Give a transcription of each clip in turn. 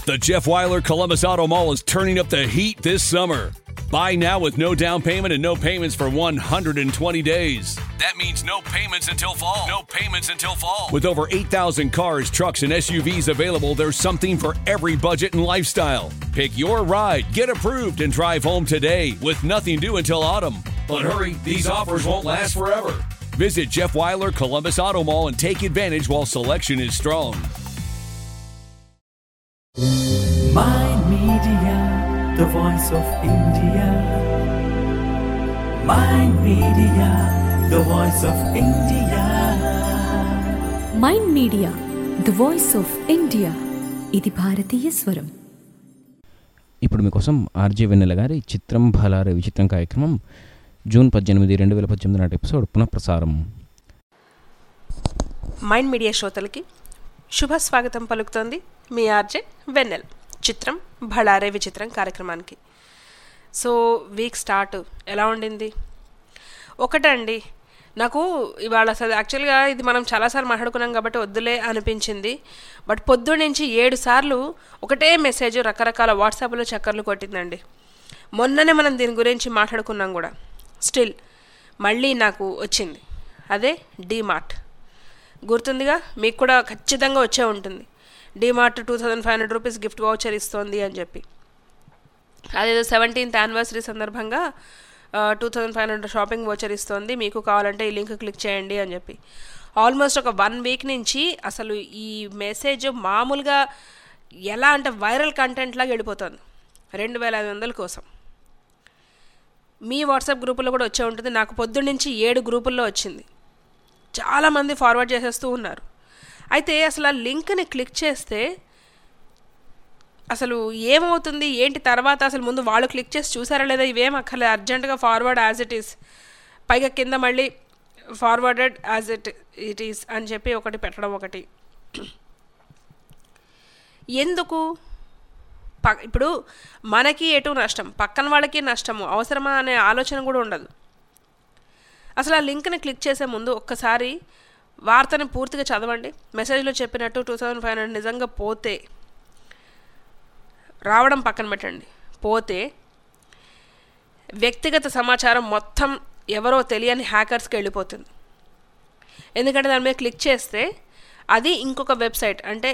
The Jeff Weiler Columbus Auto Mall is turning up the heat this summer. Buy now with no down payment and no payments for 120 days. That means no payments until fall. No payments until fall. With over 8,000 cars, trucks, and SUVs available, there's something for every budget and lifestyle. Pick your ride, get approved, and drive home today with nothing due until autumn. But hurry, these offers won't last forever. Visit Jeff Weiler Columbus Auto Mall and take advantage while selection is strong. My Media, the voice of India. My Media, the voice of India. Mind Media the voice of India ఇది భారతీయ స్వరం ఇప్పుడు మీకోసం RJ వెన్నెల గారి చిత్రం భలారే విచిత్రం కార్యక్రమం June పద్దెనిమిది రెండు వేల పద్దెనిమిది నాటి ఎపిసోడ్ పునఃప్రసారం మైండ్ మీడియా శ్రోతలకి శుభ స్వాగతం పలుకుతోంది మీ ఆర్జే వెన్నెల్ చిత్రం భళారే విచిత్రం కార్యక్రమానికి సో వీక్ స్టార్ట్ ఎలా ఉండింది ఒకటండి నాకు ఇవాళ అసలు యాక్చువల్గా ఇది మనం చాలాసార్లు మాట్లాడుకున్నాం కాబట్టి వద్దులే అనిపించింది బట్ పొద్దు నుంచి ఏడు సార్లు ఒకటే మెసేజ్ రకరకాల వాట్సాప్లో చక్కర్లు కొట్టిందండి మొన్ననే మనం దీని గురించి మాట్లాడుకున్నాం కూడా స్టిల్ మళ్ళీ నాకు వచ్చింది అదే డీమార్ట్ గుర్తుందిగా మీకు కూడా ఖచ్చితంగా వచ్చే ఉంటుంది DMart two thousand five hundred rupees gift voucher ఇస్తోంది అని చెప్పి అదేదో సెవెంటీన్త్ యానివర్సరీ సందర్భంగా two thousand five hundred shopping voucher ఇస్తోంది మీకు కావాలంటే ఈ లింక్ క్లిక్ చేయండి అని చెప్పి ఆల్మోస్ట్ ఒక వన్ వీక్ నుంచి అసలు ఈ మెసేజ్ మామూలుగా ఎలా అంటే వైరల్ కంటెంట్ లాగా వెళ్ళిపోతుంది రెండు వేల ఐదు వందల కోసం మీ వాట్సాప్ గ్రూపులో కూడా వచ్చే ఉంటుంది నాకు పొద్దున్న నుంచి ఏడు గ్రూపుల్లో వచ్చింది చాలామంది ఫార్వర్డ్ చేసేస్తూ ఉన్నారు అయితే అసలు ఆ లింక్ని క్లిక్ చేస్తే అసలు ఏమవుతుంది ఏంటి తర్వాత అసలు ముందు వాళ్ళు క్లిక్ చేసి చూసారా లేదా ఇవేం అక్కర్లేదు అర్జెంటుగా ఫార్వర్డ్ యాజ్ ఇట్ ఈస్ పైగా కింద మళ్ళీ forwarded as it it is అని చెప్పి ఒకటి పెట్టడం ఒకటి ఎందుకు ప ఇప్పుడు మనకి ఎటు నష్టం పక్కన వాళ్ళకి నష్టము అవసరమా అనే ఆలోచన కూడా ఉండదు అసలు ఆ లింక్ని క్లిక్ చేసే ముందు ఒక్కసారి వార్తని పూర్తిగా చదవండి మెసేజ్లో చెప్పినట్టు టూ థౌజండ్ ఫైవ్ హండ్రెడ్ నిజంగా పోతే రావడం పక్కన పెట్టండి పోతే వ్యక్తిగత సమాచారం మొత్తం ఎవరో తెలియని హ్యాకర్స్కి వెళ్ళిపోతుంది ఎందుకంటే దాని మీద క్లిక్ చేస్తే అది ఇంకొక వెబ్సైట్ అంటే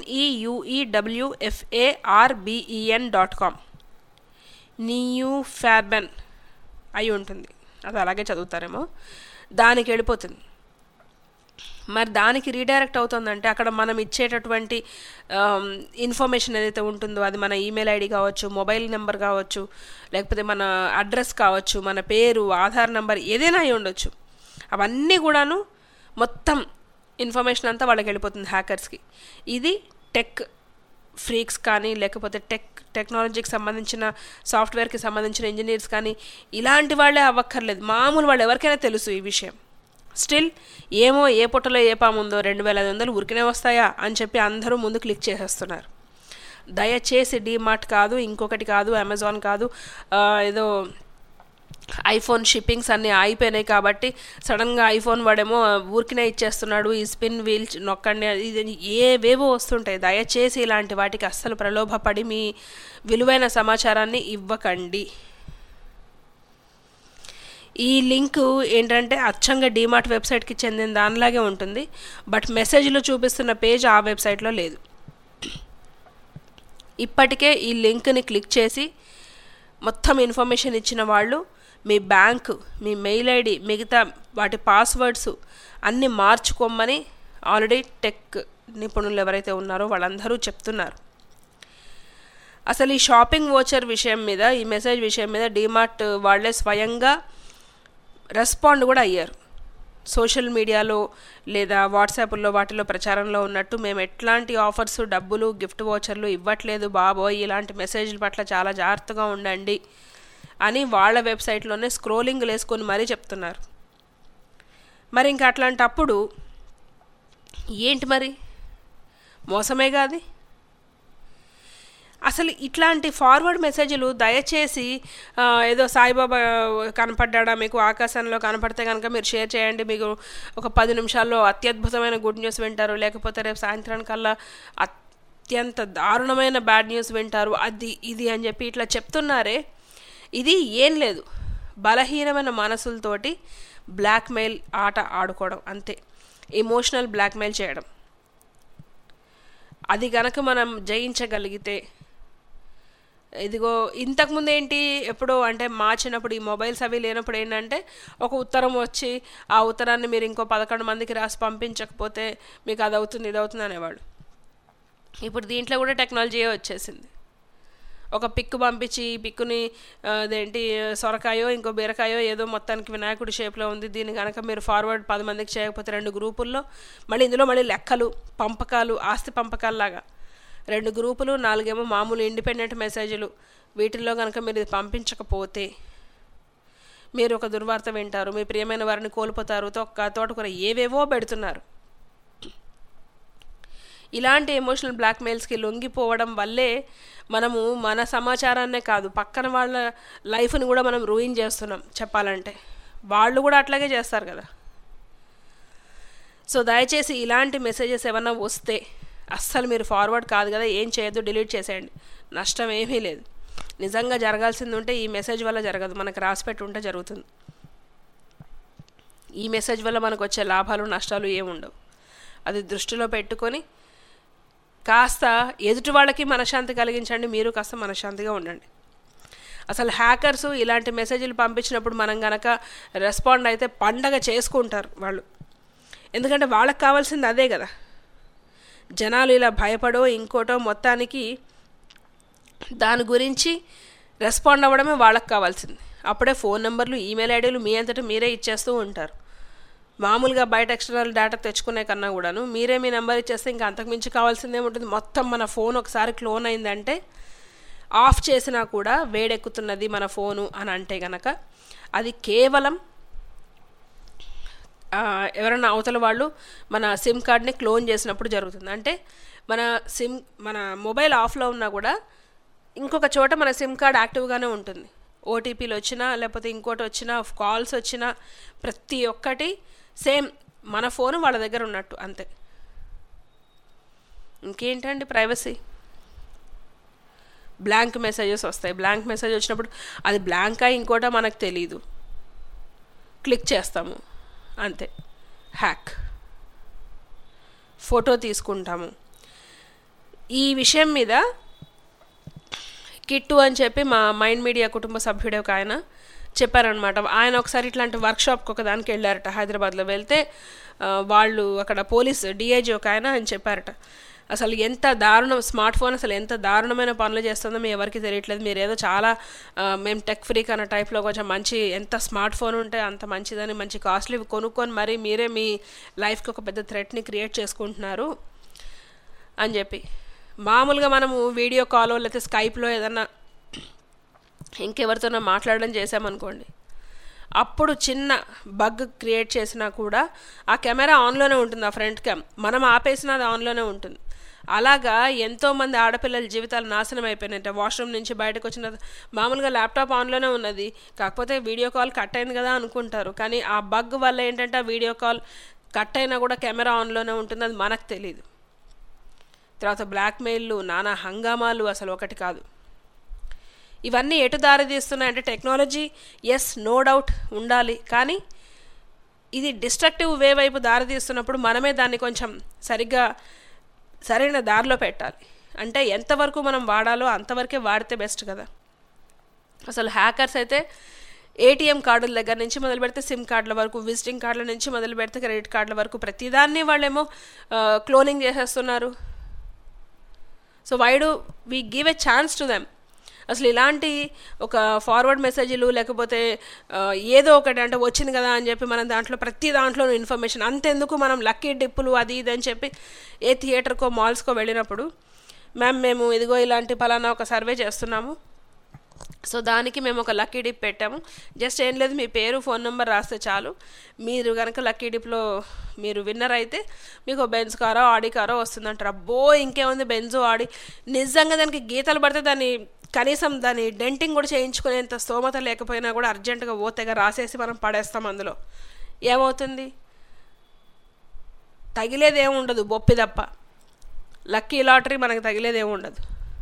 ఎన్ఈయుఈడబ్ల్యూఎఫ్ఏఆర్బిఈఎన్ డాట్ కామ్ నియూ ఫ్యార్బెన్ అయి ఉంటుంది అది అలాగే చదువుతారేమో దానికి వెళ్ళిపోతుంది మరి దానికి రీడైరెక్ట్ అవుతుందంటే అక్కడ మనం ఇచ్చేటటువంటి ఇన్ఫర్మేషన్ ఏదైతే ఉంటుందో అది మన ఈమెయిల్ ఐడి కావచ్చు మొబైల్ నెంబర్ కావచ్చు లేకపోతే మన అడ్రస్ కావచ్చు మన పేరు ఆధార్ నెంబర్ ఏదైనా అయి ఉండొచ్చు అవన్నీ కూడాను మొత్తం ఇన్ఫర్మేషన్ అంతా వాళ్ళకి వెళ్ళిపోతుంది హ్యాకర్స్కి ఇది టెక్ ఫ్రీక్స్ కానీ లేకపోతే టెక్ టెక్నాలజీకి సంబంధించిన సాఫ్ట్వేర్కి సంబంధించిన ఇంజనీర్స్ కానీ ఇలాంటి వాళ్ళే అవ్వక్కర్లేదు మామూలు వాళ్ళు ఎవరికైనా తెలుసు ఈ విషయం స్టిల్ ఏమో ఏ పుట్టలో ఏ పాముందో రెండు వేల ఐదు వందలు ఉరికినే వస్తాయా అని చెప్పి అందరూ ముందు క్లిక్ చేసేస్తున్నారు దయచేసి డీమార్ట్ కాదు ఇంకొకటి కాదు అమెజాన్ కాదు ఏదో ఐఫోన్ షిప్పింగ్స్ అన్నీ అయిపోయినాయి కాబట్టి సడన్గా ఐఫోన్ వాడేమో ఊరికినే ఇచ్చేస్తున్నాడు ఈ స్పిన్ వీల్ నొక్కండి ఇది ఏవేవో వస్తుంటాయి దయచేసి ఇలాంటి వాటికి అస్సలు ప్రలోభపడి మీ విలువైన సమాచారాన్ని ఇవ్వకండి ఈ లింక్ ఏంటంటే అచ్చంగా డీమార్ట్ వెబ్సైట్కి చెందిన దానిలాగే ఉంటుంది బట్ మెసేజ్లో చూపిస్తున్న పేజ్ ఆ వెబ్సైట్లో లేదు ఇప్పటికే ఈ లింక్ని క్లిక్ చేసి మొత్తం ఇన్ఫర్మేషన్ ఇచ్చిన వాళ్ళు మీ బ్యాంకు మీ మెయిల్ ఐడి మిగతా వాటి పాస్వర్డ్స్ అన్నీ మార్చుకోమని ఆల్రెడీ టెక్ నిపుణులు ఎవరైతే ఉన్నారో వాళ్ళందరూ చెప్తున్నారు అసలు ఈ షాపింగ్ వోచర్ విషయం మీద ఈ మెసేజ్ విషయం మీద డీమార్ట్ వాళ్ళే స్వయంగా రెస్పాండ్ కూడా అయ్యారు సోషల్ మీడియాలో లేదా వాట్సాప్లో వాటిలో ప్రచారంలో ఉన్నట్టు మేము ఎట్లాంటి ఆఫర్స్ డబ్బులు గిఫ్ట్ వోచర్లు ఇవ్వట్లేదు బాబోయ్ ఇలాంటి మెసేజ్ల పట్ల చాలా జాగ్రత్తగా ఉండండి అని వాళ్ళ వెబ్సైట్లోనే స్క్రోలింగ్ వేసుకొని మరీ చెప్తున్నారు మరి ఇంకా అట్లాంటప్పుడు ఏంటి మరి మోసమేగా అది అసలు ఇట్లాంటి ఫార్వర్డ్ మెసేజ్లు దయచేసి ఆ, ఏదో సాయిబాబా కనపడ్డా మీకు ఆకాశంలో కనపడితే కనుక మీరు షేర్ చేయండి మీకు ఒక పది నిమిషాల్లో అత్యద్భుతమైన గుడ్ న్యూస్ వింటారు లేకపోతే రేపు సాయంత్రానికల్లా అత్- అత్యంత దారుణమైన బ్యాడ్ న్యూస్ వింటారు అది ఇది అని చెప్పి ఇట్లా చెప్తున్నారే ఇది ఏం లేదు బలహీనమైన మనసులతోటి బ్లాక్మెయిల్ ఆట ఆడుకోవడం అంతే ఎమోషనల్ బ్లాక్మెయిల్ చేయడం అది గనక మనం జయించగలిగితే ఇదిగో ఇంతకుముందు ఏంటి ఎప్పుడో అంటే మా చిన్నప్పుడు ఈ మొబైల్స్ అవి లేనప్పుడు ఏంటంటే ఒక ఉత్తరం వచ్చి ఆ ఉత్తరాన్ని మీరు ఇంకో పదకొండు మందికి రాసి పంపించకపోతే మీకు అది అవుతుంది ఇది అవుతుంది అనేవాళ్ళు ఇప్పుడు దీంట్లో కూడా టెక్నాలజీ వచ్చేసింది ఒక పిక్ పంపించి ఈ పిక్కుని ఆ, అదేంటి సొరకాయో ఇంకో బీరకాయో ఏదో మొత్తానికి వినాయకుడి షేప్లో ఉంది దీన్ని కనుక మీరు ఫార్వర్డ్ పది మందికి చేయకపోతే రెండు గ్రూపుల్లో మళ్ళీ ఇందులో మళ్ళీ లెక్కలు పంపకాలు ఆస్తి పంపకాల్లాగా రెండు గ్రూపులు నాలుగేమో మామూలు ఇండిపెండెంట్ మెసేజ్లు వీటిల్లో కనుక మీరు ఇది పంపించకపోతే మీరు ఒక దుర్వార్త వింటారు మీ ప్రియమైన వారిని కోల్పోతారు తొక్క తోటకూర ఏవేవో పెడుతున్నారు ఇలాంటి ఎమోషనల్ బ్లాక్మెయిల్స్కి లొంగిపోవడం వల్లే మనము మన సమాచారాన్నే కాదు పక్కన వాళ్ళ లైఫ్ని కూడా మనం రూయిన్ చేస్తున్నాం చెప్పాలంటే వాళ్ళు కూడా అట్లాగే చేస్తారు కదా సో దయచేసి ఇలాంటి మెసేజెస్ ఏమన్నా వస్తే అస్సలు మీరు ఫార్వర్డ్ కాదు కదా ఏం చేయొద్దు డిలీట్ చేసేయండి నష్టం ఏమీ లేదు నిజంగా జరగాల్సింది ఉంటే ఈ మెసేజ్ వల్ల జరగదు మనకు రాసిపెట్టి ఉంటే జరుగుతుంది ఈ మెసేజ్ వల్ల మనకు వచ్చే లాభాలు నష్టాలు ఏముండవు అది దృష్టిలో పెట్టుకొని కాస్త ఎదుటి వాళ్ళకి మనశ్శాంతి కలిగించండి మీరు కాస్త మనశ్శాంతిగా ఉండండి అసలు హ్యాకర్స్ ఇలాంటి మెసేజ్లు పంపించినప్పుడు మనం గనక రెస్పాండ్ అయితే పండగ చేసుకుంటారు వాళ్ళు ఎందుకంటే వాళ్ళకి కావాల్సింది అదే కదా జనాలు ఇలా భయపడో ఇంకోటో మొత్తానికి దాని గురించి రెస్పాండ్ అవ్వడమే వాళ్ళకి కావాల్సింది అప్పుడే ఫోన్ నెంబర్లు ఈమెయిల్ ఐడీలు మీ అంతటా మీరే ఇచ్చేస్తూ ఉంటారు మామూలుగా బయట ఎక్స్టర్నల్ డేటా తెచ్చుకునే కన్నా కూడాను మీరే మీ నెంబర్ ఇచ్చేస్తే ఇంకా అంతకుమించి కావాల్సిందే ఉంటుంది మొత్తం మన ఫోన్ ఒకసారి క్లోన్ అయిందంటే ఆఫ్ చేసినా కూడా వేడెక్కుతున్నది మన ఫోను అని అంటే గనక అది కేవలం ఆ, ఎవరైనా అవతల వాళ్ళు మన సిమ్ కార్డ్ని క్లోన్ చేసినప్పుడు జరుగుతుంది అంటే మన సిమ్ మన మొబైల్ ఆఫ్లో ఉన్నా కూడా ఇంకొక చోట మన సిమ్ కార్డ్ యాక్టివ్గానే ఉంటుంది ఓటీపీలు వచ్చినా లేకపోతే ఇంకోటి వచ్చినా కాల్స్ వచ్చినా ప్రతి ఒక్కటి సేమ్ మన ఫోన్ వాళ్ళ దగ్గర ఉన్నట్టు అంతే ఇంకేంటండి ప్రైవసీ బ్లాంక్ మెసేజెస్ వస్తాయి బ్లాంక్ మెసేజ్ వచ్చినప్పుడు అది బ్లాంకా ఇంకోటా మనకు తెలీదు క్లిక్ చేస్తాము అంతే హ్యాక్ ఫోటో తీసుకుంటాము ఈ విషయం మీద కిట్టు అని చెప్పి మా మైండ్ మీడియా కుటుంబ సభ్యుడే ఒక ఆయన చెప్పారనమాట ఆయన ఒకసారి ఇట్లాంటి వర్క్షాప్కి ఒక దానికి వెళ్ళారట హైదరాబాద్లో వెళ్తే ఆ, వాళ్ళు అక్కడ పోలీస్ డిఐజీ ఒక ఆయన అని చెప్పారట అసలు ఎంత దారుణం స్మార్ట్ ఫోన్ అసలు ఎంత దారుణమైన పనులు చేస్తుందో మీ ఎవరికి తెలియట్లేదు మీరు ఏదో చాలా ఆ, మేము టెక్ ఫ్రీక్ అన్న టైప్లో కొంచెం మంచి ఎంత స్మార్ట్ ఫోన్ ఉంటే అంత మంచిదని మంచి కాస్ట్లీ కొనుక్కొని మరీ మీరే మీ లైఫ్కి ఒక పెద్ద థ్రెట్ని క్రియేట్ చేసుకుంటున్నారు అని చెప్పి మామూలుగా మనము వీడియో కాల్ లేకపోతే స్కైప్లో ఏదన్నా ఇంకెవరితోనో మాట్లాడడం చేసామనుకోండి అప్పుడు చిన్న బగ్ క్రియేట్ చేసినా కూడా ఆ కెమెరా ఆన్లోనే ఉంటుంది ఆ ఫ్రంట్ క్యామ్ మనం ఆపేసినా అది ఆన్లోనే ఉంటుంది అలాగా ఎంతోమంది ఆడపిల్లల జీవితాలు నాశనం అయిపోయినాయి వాష్రూమ్ నుంచి బయటకు వచ్చిన మామూలుగా ల్యాప్టాప్ ఆన్లోనే ఉన్నది కాకపోతే వీడియో కాల్ కట్ అయింది కదా అనుకుంటారు కానీ ఆ బగ్ వల్ల ఏంటంటే ఆ వీడియో కాల్ కట్ అయినా కూడా కెమెరా ఆన్లోనే ఉంటుంది అది మనకు తెలియదు తర్వాత బ్లాక్మెయిల్లు నానా హంగామాలు అసలు ఒకటి కాదు ఇవన్నీ ఎటు దారి తీస్తున్నాయంటే టెక్నాలజీ ఎస్ నో డౌట్ ఉండాలి కానీ ఇది డిస్ట్రక్టివ్ వే వైపు దారి తీస్తున్నప్పుడు మనమే దాన్ని కొంచెం సరిగ్గా సరైన దారిలో పెట్టాలి అంటే ఎంతవరకు మనం వాడాలో అంతవరకే వాడితే బెస్ట్ కదా అసలు హ్యాకర్స్ అయితే ఏటీఎం కార్డుల దగ్గర నుంచి మొదలు పెడితే సిమ్ కార్డుల వరకు విజిటింగ్ కార్డుల నుంచి మొదలు పెడితే క్రెడిట్ కార్డుల వరకు ప్రతిదాన్ని వాళ్ళేమో క్లోనింగ్ చేసేస్తున్నారు so why do we give a chance to them అసలు ఇలాంటి ఒక ఫార్వర్డ్ మెసేజ్లు లేకపోతే ఆ, ఏదో ఒకటి అంటే వచ్చింది కదా అని చెప్పి మనం దాంట్లో ప్రతి దాంట్లో ఇన్ఫర్మేషన్ అంతెందుకు మనం లక్కీ డిప్పులు అది ఇది అని చెప్పి ఏ థియేటర్కో మాల్స్కో వెళ్ళినప్పుడు మ్యామ్ మేము ఇదిగో ఇలాంటి ఫలానా ఒక సర్వే చేస్తున్నాము సో దానికి మేము ఒక లక్కీ డిప్ పెట్టాము జస్ట్ ఏం లేదు మీ పేరు ఫోన్ నెంబర్ రాస్తే చాలు మీరు కనుక లక్కీ డిప్లో మీరు విన్నర్ అయితే మీకు బెంజ్ కారో ఆడి కారో వస్తుందంటారు అబ్బో ఇంకేముంది బెంజు ఆడి నిజంగా దానికి గీతలు పడితే దాన్ని కనీసం దాని డెంటింగ్ కూడా చేయించుకునేంత స్తోమత లేకపోయినా కూడా అర్జెంటుగా ఓతేగా రాసేసి మనం పడేస్తాం అందులో ఏమవుతుంది తగిలేది ఏముండదు బొప్పి తప్ప లక్కీ లాటరీ మనకు తగిలేదేమి ఉండదు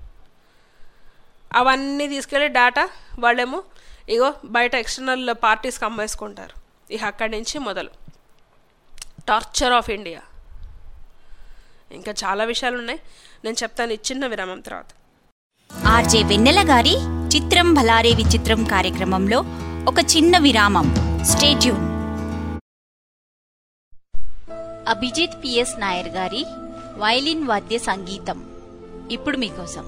అవన్నీ తీసుకెళ్ళి డేటా వాళ్ళేమో ఇగో బయట ఎక్స్టర్నల్ పార్టీస్కి అమ్మేసుకుంటారు ఇక అక్కడి నుంచి మొదలు టార్చర్ ఆఫ్ ఇండియా ఇంకా చాలా విషయాలు ఉన్నాయి నేను చెప్తాను ఈ చిన్న విరామం తర్వాత ఆర్జే వెన్నెల గారి చిత్రం భలారే విచిత్రం కార్యక్రమంలో ఒక చిన్న విరామం స్టేట్యూన్ అభిజిత్ పిఎస్ నాయర్ గారి వైలిన్ వాద్య సంగీతం ఇప్పుడు మీకోసం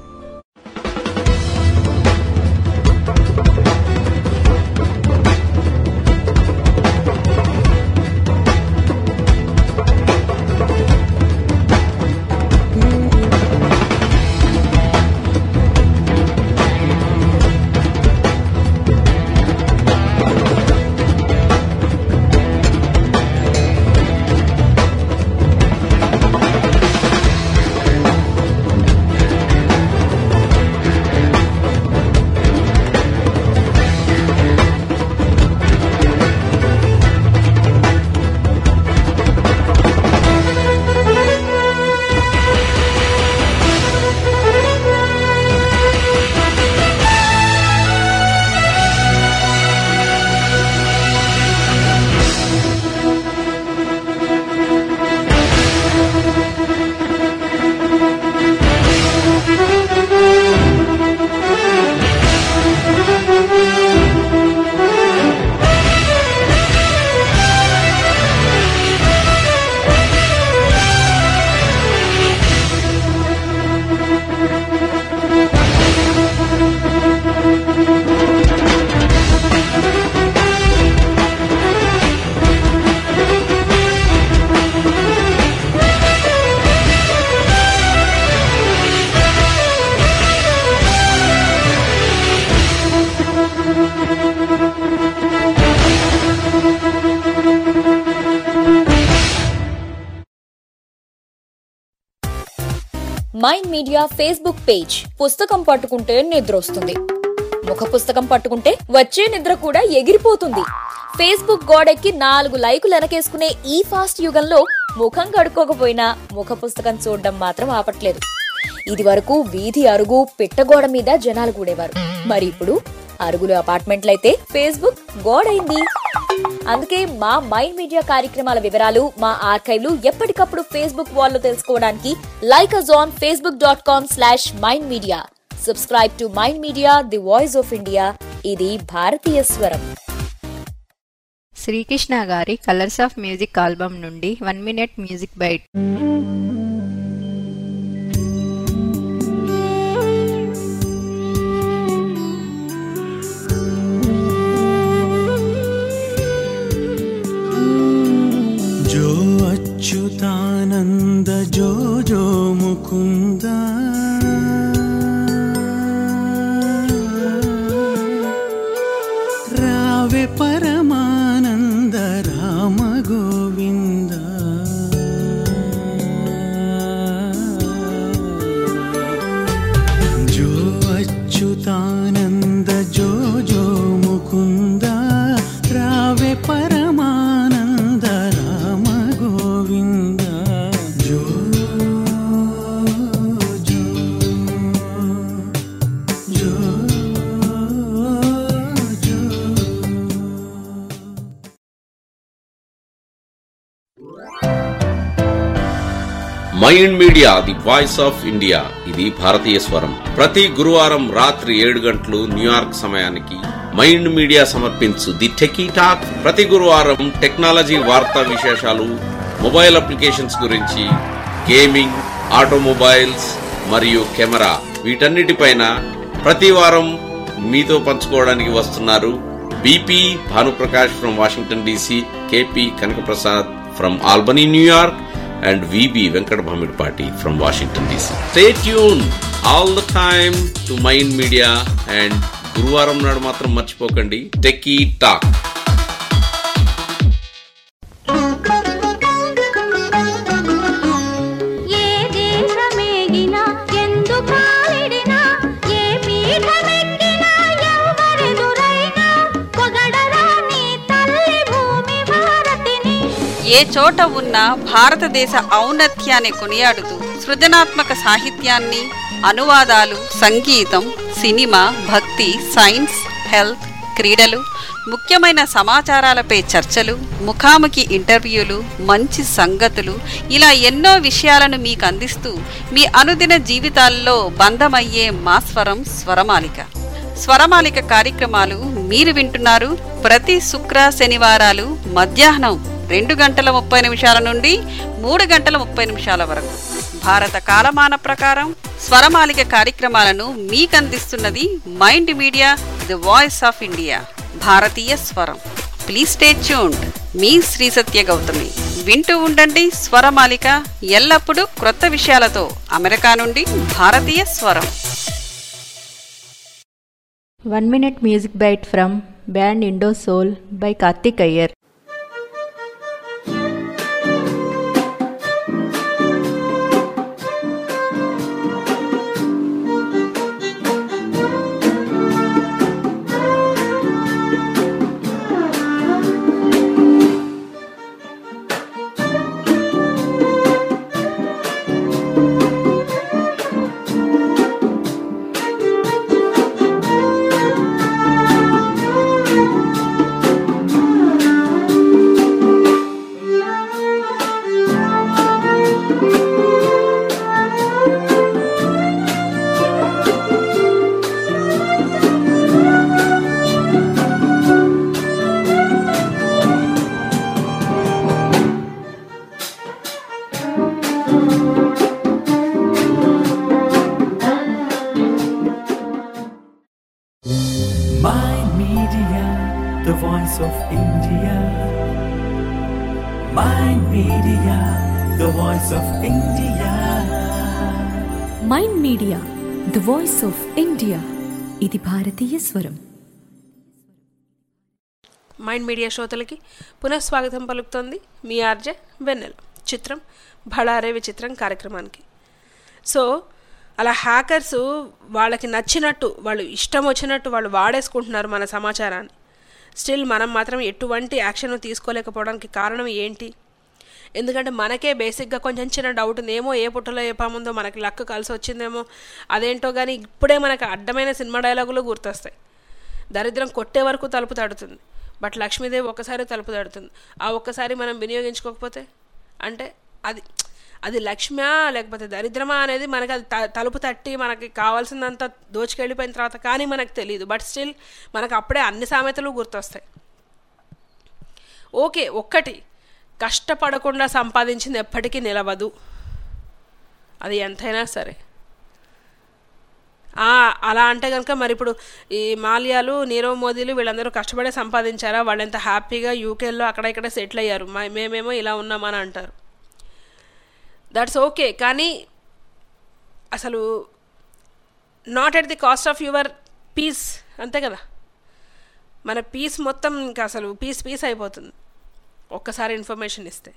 మైండ్ మీడియా ఫేస్బుక్ పేజ్ పుస్తకం పట్టుకుంటే నిద్రొస్తుంది ముఖ పుస్తకం పట్టుకుంటే వచ్చే నిద్ర కూడా ఎగిరిపోతుంది ఫేస్బుక్ గోడెక్కి నాలుగు లైకులు వెనకేసుకునే ఈ ఫాస్ట్ యుగంలో ముఖం కడుక్కోకపోయినా ముఖ పుస్తకం చూడడం మాత్రం ఆపట్లేదు ఇది వరకు వీధి అరుగు పిట్టగోడ మీద జనాలు కూడేవారు మరి ఇప్పుడు అరుగులు అపార్ట్మెంట్లయితే ఫేస్బుక్ గోడైంది అందుకే మా మైండ్ మీడియా కార్యక్రమాల వివరాలు మా ఆర్కైవ్లు ఎప్పటికప్పుడు ఫేస్బుక్ వాల్లో తెలుసుకోవడానికి like us on Facebook dot com slash mind media subscribe to mind media the voice of India ఇది భారతీయ స్వరం శ్రీకృష్ణ గారి కలర్స్ ఆఫ్ మ్యూజిక్ ఆల్బమ్ నుండి వన్ మినిట్ మ్యూజిక్ బైట్ जो अच्युतानन्द जो जो मुकुन्द रावे परमानन्द राम गोविन्द जो अच्युतानन्द जो जो मुकुन्द रावे परमानन्द राम गोविन्द जो जो जो जो Mind media the voice of India ఇది భారతీయ స్వరం ప్రతి గురువారం రాత్రి ఏడు గంటలు న్యూయార్క్ సమయానికి మైండ్ మీడియా సమర్పించు ది టెకీ టాక్ ప్రతి గురువారం టెక్నాలజీ వార్తా విశేషాలు మొబైల్ అప్లికేషన్స్ గురించి గేమింగ్ ఆటోమొబైల్స్ మరియు కెమెరా వీటన్నిటిపైన ప్రతి వారం మీతో పంచుకోవడానికి వస్తున్నారు BP Bhanuprakash from Washington DC KP Kanakaprasad from Albany New York and VB Venkat Bhamidpati from Washington DC. Stay tuned all the time to Mind Media and గురువారం నాడు మాత్రం మర్చిపోకండి టెక్కీ టాక్ ఏ దేశమేగినా ఎందు కాలిడినా ఏ పీఠమెక్కినా ఎవరెదురైనా పొగడరా నీ తల్లి భూమి భారతిని ఏ చోట ఉన్నా భారతదేశ ఔన్నత్యాన్ని కొనియాడుతూ సృజనాత్మక సాహిత్యాన్ని అనువాదాలు సంగీతం సినిమా భక్తి సైన్స్ హెల్త్ క్రీడలు ముఖ్యమైన సమాచారాలపై చర్చలు ముఖాముఖి ఇంటర్వ్యూలు మంచి సంగతులు ఇలా ఎన్నో విషయాలను మీకు అందిస్తూ మీ అనుదిన జీవితాల్లో బంధమయ్యే మా స్వరం స్వరమాలిక స్వరమాలిక కార్యక్రమాలు మీరు వింటున్నారు ప్రతి శుక్ర శనివారాలు మధ్యాహ్నం రెండు గంటల ముప్పై నిమిషాల నుండి మూడు గంటల ముప్పై నిమిషాల వరకు భారత కాలమాన ప్రకారం స్వరమాలిక కార్యక్రమాలను మీకందిస్తున్నది Mind media the voice of India భారతీయ స్వరం ప్లీజ్ స్టే ట్యూన్డ్ మీ శ్రీ సత్య గౌతమి వింటూ ఉండండి స్వరమాలిక ఎల్లప్పుడూ క్రొత్త విషయాలతో అమెరికా నుండి భారతీయ స్వరం one minute music bite from band Indo Soul by Karthik Iyer Mind Media, the voice of India. Mind Media, the voice of India. Mind Media the voice of India ఇది భారతీయ స్వరం మైండ్ మీడియా శ్రోతలకి పునఃస్వాగతం పలుకుతోంది మీ ఆర్జే వెన్నెల చిత్రం భళారే విచిత్రం కార్యక్రమానికి సో అలా హ్యాకర్స్ వాళ్ళకి నచ్చినట్టు వాళ్ళు ఇష్టం వచ్చినట్టు వాళ్ళు వాడేసుకుంటున్నారు మన సమాచారాన్ని స్టిల్ మనం మాత్రం ఎటువంటి యాక్షన్ తీసుకోలేకపోవడానికి కారణం ఏంటి ఎందుకంటే మనకే బేసిక్గా కొంచెం చిన్న డౌట్ ఉంది ఏమో ఏ పుట్టలో ఏ పాముందో మనకి లక్ కలిసి వచ్చిందేమో అదేంటో కానీ ఇప్పుడే మనకు అడ్డమైన సినిమా డైలాగులు గుర్తొస్తాయి దరిద్రం కొట్టే వరకు తలుపు తడుతుంది బట్ లక్ష్మీదేవి ఒక్కసారి తలుపు తడుతుంది ఆ ఒక్కసారి మనం వినియోగించుకోకపోతే అంటే అది అది లక్ష్మ్యా లేకపోతే దరిద్రమా అనేది మనకి అది త- తలుపు తట్టి మనకి కావాల్సిందంత దోచుకెళ్ళిపోయిన తర్వాత కానీ మనకు తెలియదు బట్ స్టిల్ మనకు అప్పుడే అన్ని సామెతలు గుర్తొస్తాయి ఓకే ఒక్కటి కష్టపడకుండా సంపాదించింది ఎప్పటికీ నిలవదు అది ఎంతైనా సరే ఆ, అలా అంటే కనుక మరి ఇప్పుడు ఈ మాల్యాలు నీరవ్ మోదీలు వీళ్ళందరూ కష్టపడే సంపాదించారా వాళ్ళు ఎంత హ్యాపీగా యూకేలో అక్కడ ఇక్కడ సెటిల్ అయ్యారు మా- మేమేమో ఇలా ఉన్నామని అంటారు దట్స్ ఓకే కానీ అసలు not at the cost of your peace అంతే కదా మన పీస్ మొత్తం ఇంకా అసలు పీస్ పీస్ అయిపోతుంది ఒక్కసారి ఇన్ఫర్మేషన్ ఇస్తే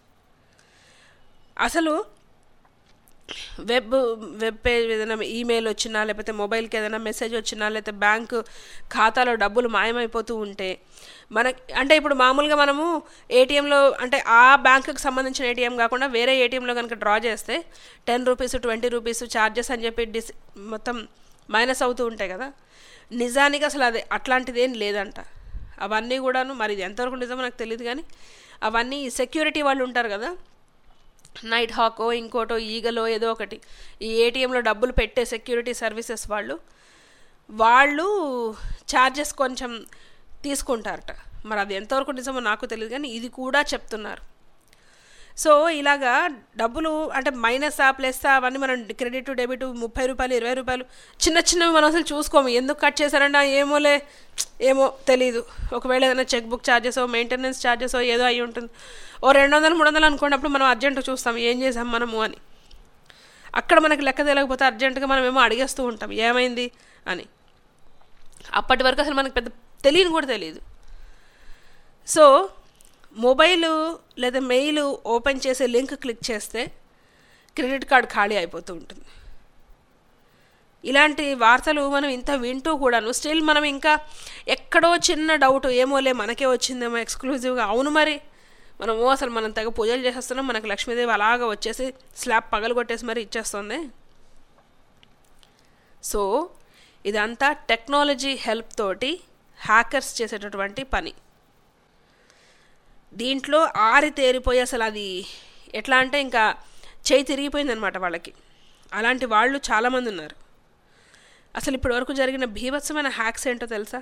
అసలు వెబ్ వెబ్ పేజ్ ఏదైనా ఈమెయిల్ వచ్చినా లేకపోతే మొబైల్కి ఏదైనా మెసేజ్ వచ్చినా లేకపోతే బ్యాంకు ఖాతాలో డబ్బులు మాయమైపోతూ ఉంటే మనకి అంటే ఇప్పుడు మామూలుగా మనము ఏటీఎంలో అంటే ఆ బ్యాంకుకి సంబంధించిన ఏటీఎం కాకుండా వేరే ఏటీఎంలో కనుక డ్రా చేస్తే ten rupees twenty rupees charges అని చెప్పి డిస్ మొత్తం మైనస్ అవుతూ ఉంటాయి కదా నిజానికి అసలు అది అట్లాంటిది ఏం లేదంట అవన్నీ కూడాను మరి ఇది ఎంతవరకు నిజమో నాకు తెలియదు కానీ అవన్నీ సెక్యూరిటీ వాళ్ళు ఉంటారు కదా నైట్ హాకో ఇంకోటో ఈగలో ఏదో ఒకటి ఈ ఏటీఎంలో డబ్బులు పెట్టే సెక్యూరిటీ సర్వీసెస్ వాళ్ళు వాళ్ళు ఛార్జెస్ కొంచెం తీసుకుంటారట మరి అది ఎంతవరకు నిజమో నాకు తెలియదు కానీ ఇది కూడా చెప్తున్నారు సో ఇలాగా డబ్బులు అంటే మైనస్ ఆ ప్లస్ ఆ అవన్నీ మనం క్రెడిట్ డెబిట్ ముప్పై రూపాయలు ఇరవై రూపాయలు చిన్న చిన్నవి మనం అసలు చూసుకోము ఎందుకు కట్ చేశారంటే ఆ ఏమోలే ఏమో తెలీదు ఒకవేళ ఏదైనా cheque book charges maintenance charges ఏదో అయి ఉంటుంది ఓ రెండు వందలు మూడు వందలు అనుకున్నప్పుడు మనం అర్జెంట్ చూస్తాం ఏం చేసాం మనము అని అక్కడ మనకి లెక్క తెలియకపోతే అర్జెంటుగా మనం ఏమో అడిగేస్తూ ఉంటాం ఏమైంది అని అప్పటి వరకు అసలు మనకు పెద్ద తెలియని కూడా తెలియదు సో మొబైల్ లేదా మెయిల్ ఓపెన్ చేసే లింక్ క్లిక్ చేస్తే క్రెడిట్ కార్డ్ ఖాళీ అయిపోతూ ఉంటుంది ఇలాంటి వార్తలు మనం ఇంత వింటూ కూడాను స్టిల్ మనం ఇంకా ఎక్కడో చిన్న డౌట్ ఏమోలే మనకే వచ్చిందేమో ఎక్స్క్లూజివ్గా అవును మరి మనము అసలు మనం తెగ పూజలు చేసేస్తున్నాం మనకు లక్ష్మీదేవి అలాగ వచ్చేసి స్లాబ్ పగలు కొట్టేసి మరి ఇచ్చేస్తుంది సో ఇదంతా టెక్నాలజీ హెల్ప్ తోటి హ్యాకర్స్ చేసేటటువంటి పని దీంట్లో ఆరి తేరిపోయి అసలు అది ఎట్లా అంటే ఇంకా చేయి తిరిగిపోయిందనమాట వాళ్ళకి అలాంటి వాళ్ళు చాలామంది ఉన్నారు అసలు ఇప్పటి వరకు జరిగిన భీభత్సమైన హ్యాక్స్ ఏంటో తెలుసా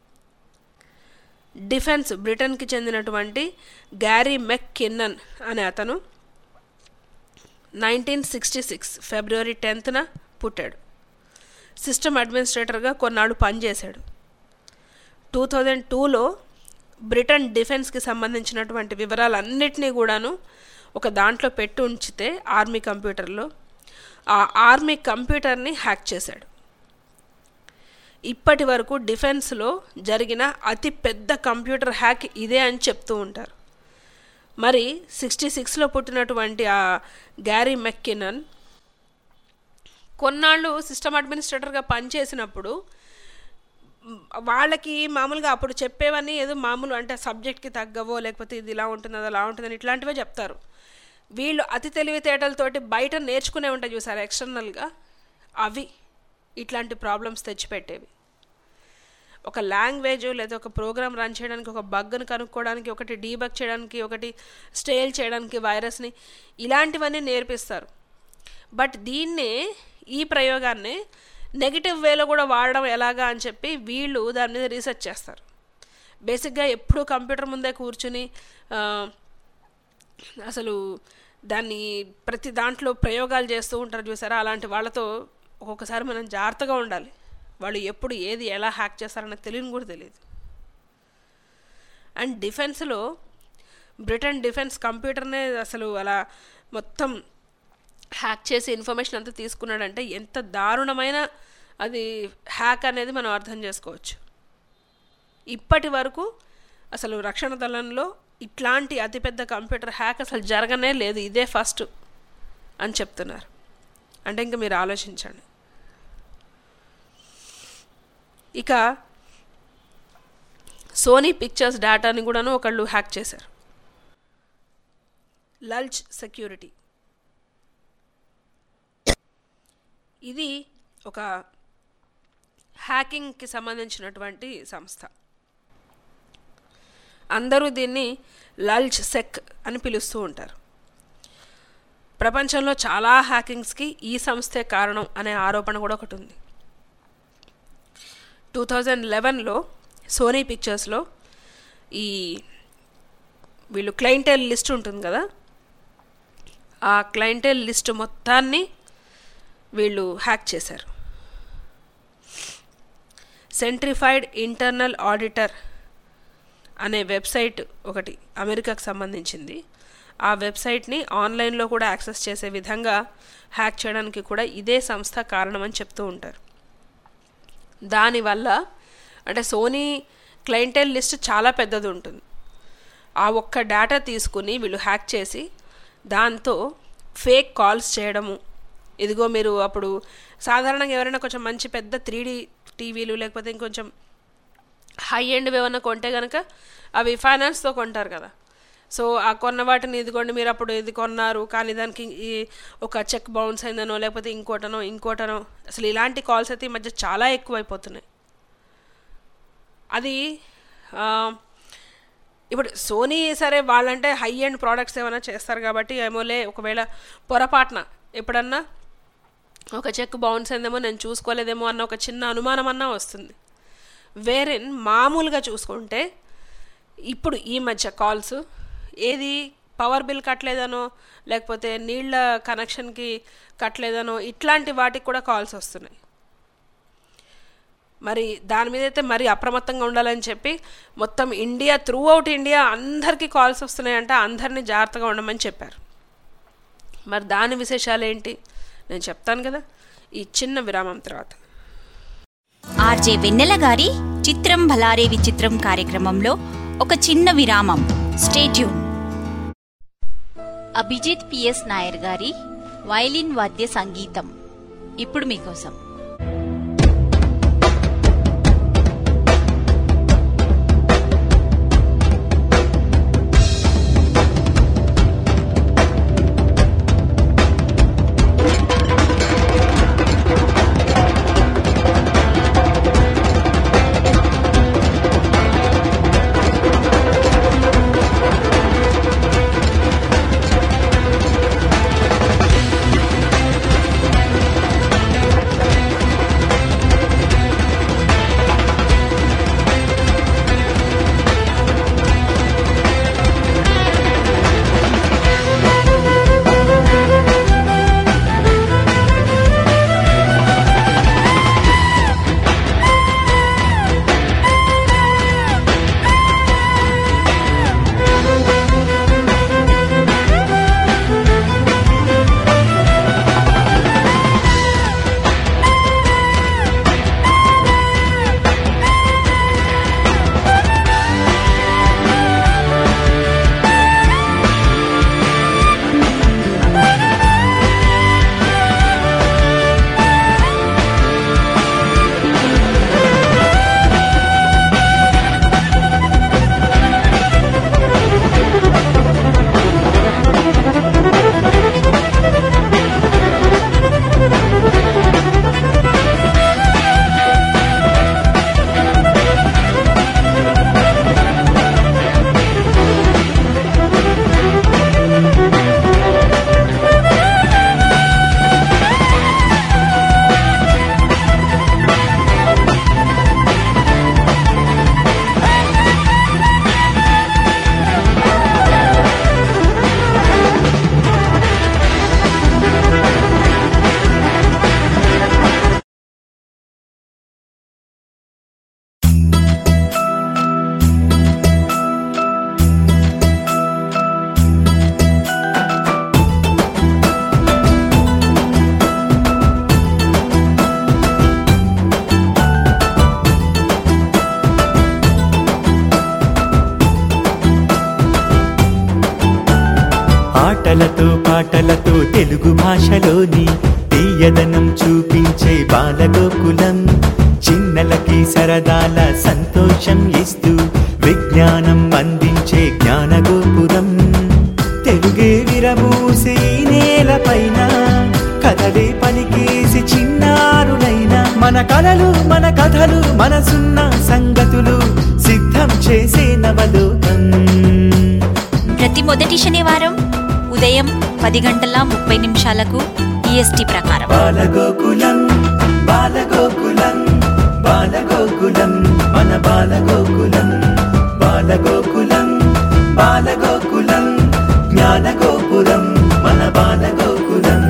డిఫెన్స్ బ్రిటన్కి చెందినటువంటి గ్యారీ మెక్ కిన్నన్ అనే అతను నైన్టీన్ సిక్స్టీ సిక్స్ ఫిబ్రవరి టెన్త్న పుట్టాడు సిస్టమ్ అడ్మినిస్ట్రేటర్గా కొన్నాళ్ళు పనిచేశాడు టూ థౌజండ్ టూలో బ్రిటన్ డిఫెన్స్కి సంబంధించినటువంటి వివరాలన్నిటినీ కూడాను ఒక దాంట్లో పెట్టి ఉంచితే ఆర్మీ కంప్యూటర్లో ఆ ఆర్మీ కంప్యూటర్ని హ్యాక్ చేశాడు ఇప్పటి వరకు డిఫెన్స్లో జరిగిన అతి పెద్ద కంప్యూటర్ హ్యాక్ ఇదే అని చెప్తూ ఉంటారు మరి సిక్స్టీ సిక్స్లో పుట్టినటువంటి ఆ గ్యారీ మెక్కినన్ కొన్నాళ్ళు సిస్టమ్ అడ్మినిస్ట్రేటర్గా పనిచేసినప్పుడు వాళ్ళకి మామూలుగా అప్పుడు చెప్పేవన్నీ ఏదో మామూలు అంటే సబ్జెక్ట్కి తగ్గవో లేకపోతే ఇది ఇలా ఉంటుంది అది అలా ఉంటుందని ఇట్లాంటివే చెప్తారు వీళ్ళు అతి తెలివితేటలతోటి బయట నేర్చుకునే ఉంటాయి చూసారు ఎక్స్టర్నల్గా అవి ఇట్లాంటి ప్రాబ్లమ్స్ తెచ్చిపెట్టేవి ఒక లాంగ్వేజ్ లేదా ఒక ప్రోగ్రామ్ రన్ చేయడానికి ఒక బగ్ను కనుక్కోవడానికి ఒకటి డీబగ్ చేయడానికి ఒకటి స్టేల్ చేయడానికి వైరస్ని ఇలాంటివన్నీ నేర్పిస్తారు బట్ దీన్నే ఈ ప్రయోగాన్ని నెగిటివ్ వేలో కూడా వాడడం ఎలాగా అని చెప్పి వీళ్ళు దాని మీద రీసెర్చ్ చేస్తారు బేసిక్గా ఎప్పుడూ కంప్యూటర్ ముందే కూర్చుని అసలు దాన్ని ప్రతి దాంట్లో ప్రయోగాలు చేస్తూ ఉంటారు చూసారా అలాంటి వాళ్ళతో ఒక్కొక్కసారి మనం జాగ్రత్తగా ఉండాలి వాళ్ళు ఎప్పుడు ఏది ఎలా హ్యాక్ చేస్తారన్న తెలియని కూడా తెలియదు అండ్ డిఫెన్స్లో బ్రిటన్ డిఫెన్స్ కంప్యూటర్నే అసలు అలా మొత్తం హ్యాక్ చేసి ఇన్ఫర్మేషన్ అంతా తీసుకున్నాడంటే ఎంత దారుణమైన అది హ్యాక్ అనేది మనం అర్థం చేసుకోవచ్చు ఇప్పటి వరకు అసలు రక్షణ దళంలో ఇట్లాంటి అతిపెద్ద కంప్యూటర్ హ్యాక్ అసలు జరగనే లేదు ఇదే ఫస్ట్ అని చెప్తున్నారు అంటే ఇంకా మీరు ఆలోచించండి ఇక సోనీ పిక్చర్స్ డేటాని కూడాను ఒకళ్ళు హ్యాక్ చేశారు లల్చ్ సెక్యూరిటీ ఇది ఒక హ్యాకింగ్కి సంబంధించినటువంటి సంస్థ అందరూ దీన్ని లల్చ్ సెక్ అని పిలుస్తూ ఉంటారు ప్రపంచంలో చాలా హ్యాకింగ్స్కి ఈ సంస్థే కారణం అనే ఆరోపణ కూడా ఒకటి ఉంది టూ థౌజండ్ లెవెన్లో సోనీ పిక్చర్స్లో ఈ వీళ్ళు క్లయింటెల్ లిస్ట్ ఉంటుంది కదా ఆ క్లయింటెల్ లిస్ట్ మొత్తాన్ని వీళ్ళు హ్యాక్ చేశారు సెంట్రిఫైడ్ ఇంటర్నల్ ఆడిటర్ అనే వెబ్సైట్ ఒకటి అమెరికాకు సంబంధించింది ఆ వెబ్సైట్ని ఆన్లైన్లో కూడా యాక్సెస్ చేసే విధంగా హ్యాక్ చేయడానికి కూడా ఇదే సంస్థ కారణమని చెప్తూ ఉంటారు దానివల్ల అంటే సోనీ క్లయింటెల్ లిస్ట్ చాలా పెద్దది ఉంటుంది ఆ ఒక్క డేటా తీసుకుని వీళ్ళు హ్యాక్ చేసి దాంతో ఫేక్ కాల్స్ చేయడము ఇదిగో మీరు అప్పుడు సాధారణంగా ఎవరైనా కొంచెం మంచి పెద్ద త్రీ టీవీలు లేకపోతే ఇంకొంచెం హై ఎండ్ ఏమన్నా కొంటే కనుక అవి ఫైనాన్స్తో కొంటారు కదా సో ఆ కొన్న వాటిని ఇదిగోండి మీరు అప్పుడు ఇది కొన్నారు కానీ దానికి ఈ ఒక చెక్ బౌన్స్ అయిందనో లేకపోతే ఇంకోటనో ఇంకోటనో అసలు ఇలాంటి కాల్స్ అయితే ఈ మధ్య చాలా ఎక్కువైపోతున్నాయి అది ఇప్పుడు సోనీ సరే వాళ్ళంటే హై ఎండ్ ప్రోడక్ట్స్ ఏమైనా చేస్తారు కాబట్టి ఏమోలే ఒకవేళ పొరపాటున ఎప్పుడన్నా ఒక చెక్ బౌన్స్ అయిందేమో నేను చూసుకోలేదేమో అన్న ఒక చిన్న అనుమానం అన్నా వస్తుంది వేరే మామూలుగా చూసుకుంటే ఇప్పుడు ఈ మధ్య కాల్స్ ఏది పవర్ బిల్ కట్టలేదనో లేకపోతే నీళ్ళ కనెక్షన్కి కట్టలేదనో ఇట్లాంటి వాటికి కూడా కాల్స్ వస్తున్నాయి మరి దాని మీద అయితే మరి అప్రమత్తంగా ఉండాలని చెప్పి మొత్తం ఇండియా త్రూ అవుట్ ఇండియా అందరికీ కాల్స్ వస్తున్నాయంటే అందరినీ జాగ్రత్తగా ఉండమని చెప్పారు మరి దాని విశేషాలు ఏంటి నేను చెప్తాను కదా ఈ చిన్న విరామం తర్వాత ఆర్జే వెన్నెల గారి చిత్రం భలారే విచిత్రం కార్యక్రమంలో ఒక చిన్న విరామం స్టేట్యూన్ అభిజిత్ పిఎస్ నాయర్ గారి వైలిన్ వాద్య సంగీతం ఇప్పుడు మీకోసం ఆటలతో పాటలతో తెలుగు భాషలోని తీయదనం చూపించే బాలగోకులం చిన్నలకి సరదాల సంతోషం ఇస్తూ విజ్ఞానం అందించే జ్ఞానగోపురం తెలుగే విరబూసే ఈ నేలపైన కథలే పలికేసి చిన్నారులైన మన కలలు మన కథలు మనసున్న సంగతులు సిద్ధం చేసే నవలోకం ప్రతి మొదటి శనివారం ఉదయం పది గంటల ముప్పై నిమిషాలకు ఈఎస్టీ ప్రకారం బాలగోకులం బాలగోకులం బాలగోకులం మన బాలగోకులం బాలగోకులం బాలగోకులం జ్ఞానగోపురం మన బాలగోకులం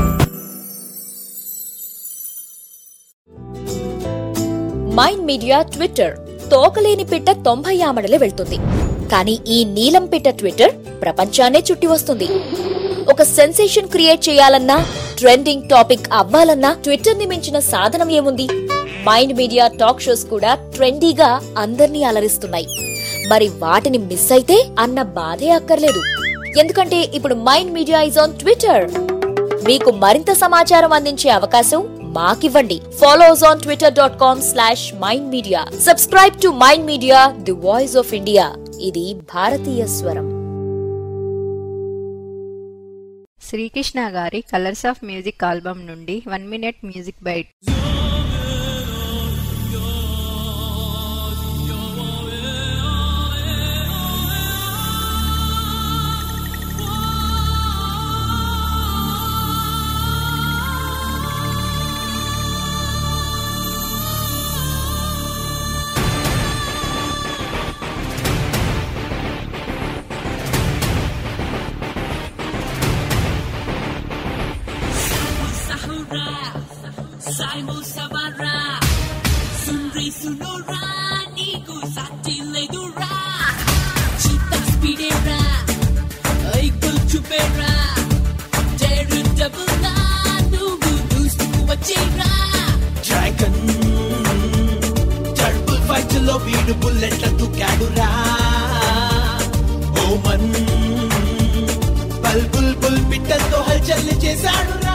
మైండ్ మీడియా ట్విట్టర్ తోకలేని పిట్ట తొంభై ఆమడలే వెళ్తుంది కానీ ఈ నీలం పిట్ట ట్విట్టర్ ప్రపంచాన్నే చుట్టి వస్తుంది ఒక సెన్సేషన్ క్రియేట్ చేయాలన్నా ట్రెండింగ్ టాపిక్ అవ్వాలన్నా ట్విట్టర్ ని మించిన సాధనం ఏముంది మైండ్ మీడియా టాక్ షోస్ కూడా ట్రెండీగా అందర్నీ అలరిస్తున్నాయి మరి వాటిని మిస్ అయితే అన్న బాధే అక్కర్లేదు ఎందుకంటే ఇప్పుడు mind media is on Twitter మీకు మరింత సమాచారం అందించే అవకాశం మాకివ్వండి follow us on Twitter dot com slash mind media subscribe to mind media the voice of India ఇది భారతీయ స్వరం శ్రీకృష్ణ గారి కలర్స్ ఆఫ్ మ్యూజిక్ ఆల్బమ్ నుండి one minute music bite Saimu Samara Sunri Sunora Niku Sati Ledura Cita Spidera Aikul Chupera Teru Dabula Nugu Dustu Wachira dragon టర్బుల్ fight లో వీడు బుల్లెట్ల దుకాడురా ఓమన్ బల్ bull bull పిట్టలతో హల్చల్ చేశాడురా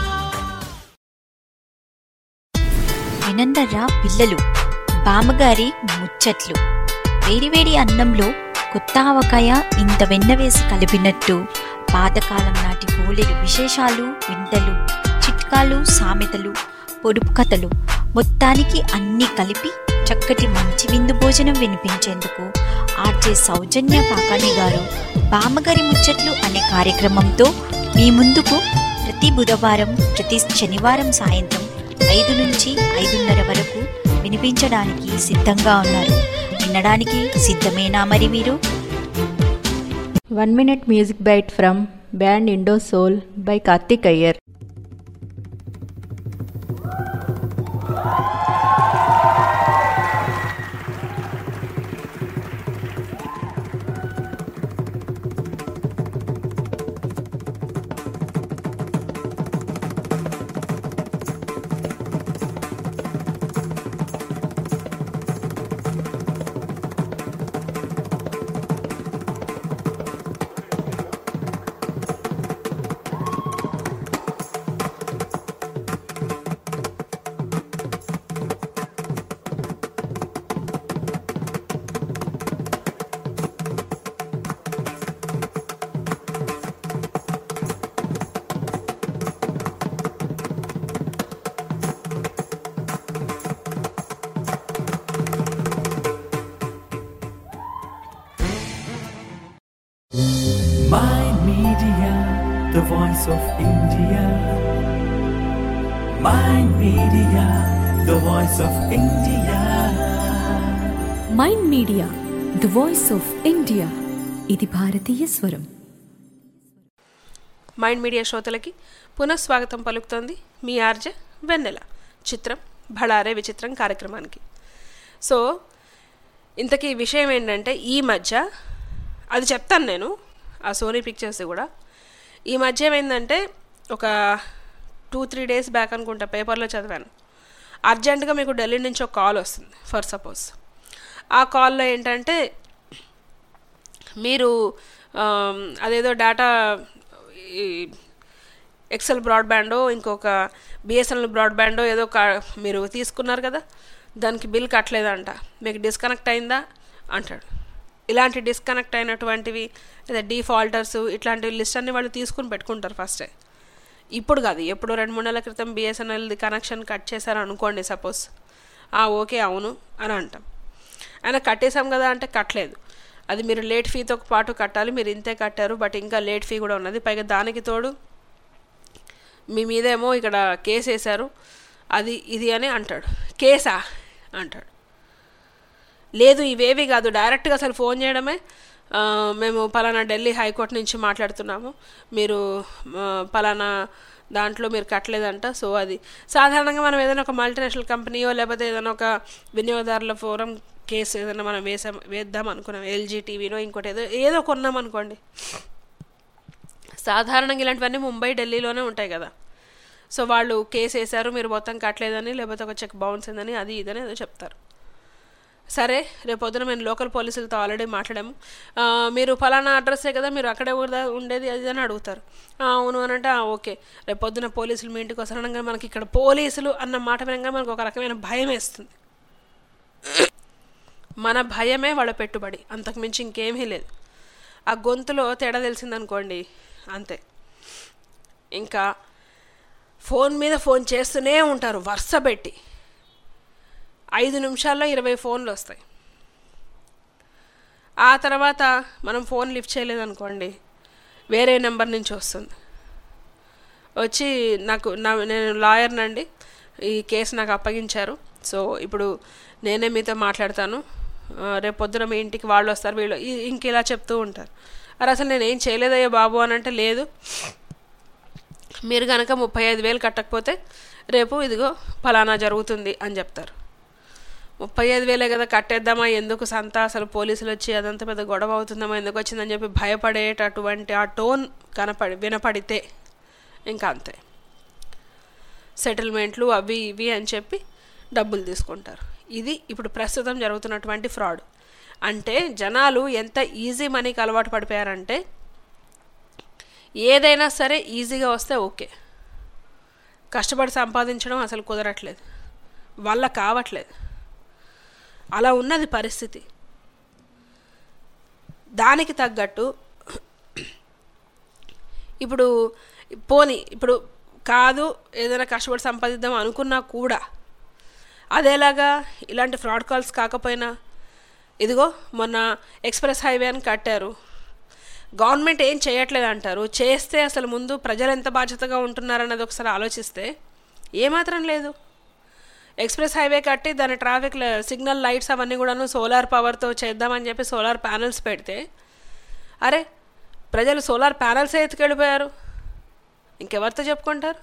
వినందర్రా పిల్లలు బామ్మగారి ముచ్చట్లు వేడివేడి అన్నంలో కొత్త ఆవకాయ ఇంత వెన్న వేసి కలిపినట్టు పాతకాలం నాటి పోలేరు విశేషాలు వింతలు చిట్కాలు సామెతలు పొడుపు కథలు మొత్తానికి అన్నీ కలిపి చక్కటి మంచి విందు భోజనం వినిపించేందుకు ఆర్జే సౌజన్య కాకాని గారు బామ్మగారి ముచ్చట్లు అనే కార్యక్రమంతో మీ ముందుకు ప్రతి బుధవారం ప్రతి శనివారం సాయంత్రం ఐదు నుంచి ఐదున్నర వరకు వినిపించడానికి సిద్ధంగా ఉన్నారు వినడానికి సిద్ధమేనా మరి మీరు one minute music bite from band Indo Soul by Karthik Iyer Mind Media, the voice of India. Mind Media, the voice of India. Mind Media the voice of India ఇది భారతీయ స్వరం మైండ్ మీడియా శ్రోతలకి పునఃస్వాగతం పలుకుతోంది మీ ఆర్జే వెన్నెల చిత్రం భళారే విచిత్రం కార్యక్రమానికి సో ఇంతకీ విషయం ఏంటంటే ఈ మధ్య అది చెప్తాను నేను ఆ సోనీ పిక్చర్స్ కూడా ఈ మధ్య ఏమైందంటే ఒక టూ త్రీ డేస్ బ్యాక్ అనుకుంటా పేపర్లో చదివాను అర్జెంటుగా మీకు ఢిల్లీ నుంచి ఒక కాల్ వస్తుంది ఫర్ సపోజ్ ఆ కాల్లో ఏంటంటే మీరు ఆమ్, అదేదో డేటా ఈ ఎక్సెల్ బ్రాడ్బ్యాండో ఇంకొక బిఎస్ఎన్ఎల్ బ్రాడ్బ్యాండో ఏదో కా- మీరు తీసుకున్నారు కదా దానికి బిల్ కట్టలేదంట మీకు డిస్కనెక్ట్ అయిందా అంటాడు ఇలాంటి డిస్కనెక్ట్ అయినటువంటివి లేదా డిఫాల్టర్స్ ఇట్లాంటి లిస్ట్ అన్ని వాళ్ళు తీసుకుని పెట్టుకుంటారు ఫస్టే ఇప్పుడు కాదు ఎప్పుడు రెండు మూడు నెలల క్రితం బిఎస్ఎన్ఎల్ది కనెక్షన్ కట్ చేశారు అనుకోండి సపోజ్ ఆ ఓకే అవును అని అంటాం ఆయన కట్టేశాం కదా అంటే కట్టలేదు అది మీరు లేట్ ఫీతో పాటు కట్టాలి మీరు ఇంతే కట్టారు బట్ ఇంకా లేట్ ఫీ కూడా ఉన్నది పైగా దానికి తోడు మీ మీదేమో ఇక్కడ కేసు వేశారు అది ఇది అని అంటాడు కేసా అంటాడు లేదు ఇవేవి కాదు డైరెక్ట్గా అసలు ఫోన్ చేయడమే ఆ, మేము పలానా ఢిల్లీ హైకోర్టు నుంచి మాట్లాడుతున్నాము మీరు ఆ, పలానా దాంట్లో మీరు కట్టలేదంట సో అది సాధారణంగా మనం ఏదైనా ఒక మల్టీనేషనల్ కంపెనీయో లేకపోతే ఏదైనా ఒక వినియోగదారుల ఫోరం కేసు ఏదైనా మనం వేసాం వేద్దాం అనుకున్నాం ఎల్జీ టీవీనో ఇంకోటి ఏదో ఏదో కొన్నాం అనుకోండి సాధారణంగా ఇలాంటివన్నీ ముంబై ఢిల్లీలోనే ఉంటాయి కదా సో వాళ్ళు కేసు వేశారు మీరు మొత్తం కట్టలేదని లేకపోతే ఒక చెక్ బౌన్స్ అయిందని అది ఇదని ఏదో చెప్తారు సరే రేపు పొద్దున మేము లోకల్ పోలీసులతో ఆల్రెడీ మాట్లాడాము ఆ, మీరు ఫలానా అడ్రస్సే కదా మీరు అక్కడే కూడా ఉండేది అది అని అడుగుతారు "ఆ, అవును అని అంటే "ఆ, ఓకే రేపు పొద్దున పోలీసులు మీ ఇంటికి వస్తారనగా మనకి ఇక్కడ పోలీసులు అన్న మాట వినగా మనకు ఒక రకమైన భయం వేస్తుంది మన భయమే వాళ్ళ పెట్టుబడి అంతకుమించి ఇంకేమీ లేదు ఆ గొంతులో తేడా తెలిసిందనుకోండి అంతే ఇంకా ఫోన్ మీద ఫోన్ చేస్తూనే ఉంటారు వరుస పెట్టి ఐదు నిమిషాల్లో ఇరవై ఫోన్లు వస్తాయి ఆ తర్వాత మనం ఫోన్ లిఫ్ట్ చేయలేదనుకోండి వేరే నెంబర్ నుంచి వస్తుంది వచ్చి నాకు నా నేను లాయర్నండి ఈ కేసు నాకు అప్పగించారు సో ఇప్పుడు నేనే మీతో మాట్లాడతాను ఆ, రేపు పొద్దున మీ ఇంటికి వాళ్ళు వస్తారు వీళ్ళు ఇ- ఇంక ఇలా చెప్తూ ఉంటారు అరే అసలు నేను ఏం చేయలేదయ్యా బాబు అని అంటే లేదు మీరు కనుక ముప్పై ఐదు వేలు కట్టకపోతే రేపు ఇదిగో ఫలానా జరుగుతుంది అని చెప్తారు ముప్పై ఐదు వేలే కదా కట్టేద్దామా ఎందుకు సంత అసలు పోలీసులు వచ్చి అదంతా పెద్ద గొడవ అవుతుందమ్మా ఎందుకు వచ్చిందని చెప్పి భయపడేటటువంటి ఆ టోన్ కనపడి వినపడితే ఇంకా అంతే సెటిల్మెంట్లు అవి ఇవి అని చెప్పి డబ్బులు తీసుకుంటారు ఇది ఇప్పుడు ప్రస్తుతం జరుగుతున్నటువంటి ఫ్రాడ్ అంటే జనాలు ఎంత ఈజీ మనీకి అలవాటు పడిపోయారంటే ఏదైనా సరే ఈజీగా వస్తే ఓకే కష్టపడి సంపాదించడం అసలు కుదరట్లేదు వల్ల కావట్లేదు అలా ఉన్నది పరిస్థితి దానికి తగ్గట్టు ఇప్పుడు పోని ఇప్పుడు కాదు ఏదైనా కష్టపడి సంపాదిద్దాం అనుకున్నా కూడా అదేలాగా ఇలాంటి ఫ్రాడ్ కాల్స్ కాకపోయినా ఇదిగో మొన్న ఎక్స్ప్రెస్ హైవే అని కట్టారు గవర్నమెంట్ ఏం చేయట్లేదు అంటారు చేస్తే అసలు ముందు ప్రజలు ఎంత బాధ్యతగా ఉంటున్నారన్నది ఒకసారి ఆలోచిస్తే ఏమాత్రం లేదు ఎక్స్ప్రెస్ హైవే కట్టి దాని ట్రాఫిక్ ల- సిగ్నల్ లైట్స్ అవన్నీ కూడాను సోలార్ పవర్తో చేద్దామని చెప్పి సోలార్ ప్యానల్స్ పెడితే అరే ప్రజలు సోలార్ ప్యానల్సే ఎత్తుకెళ్ళిపోయారు ఇంకెవరితో చెప్పుకుంటారు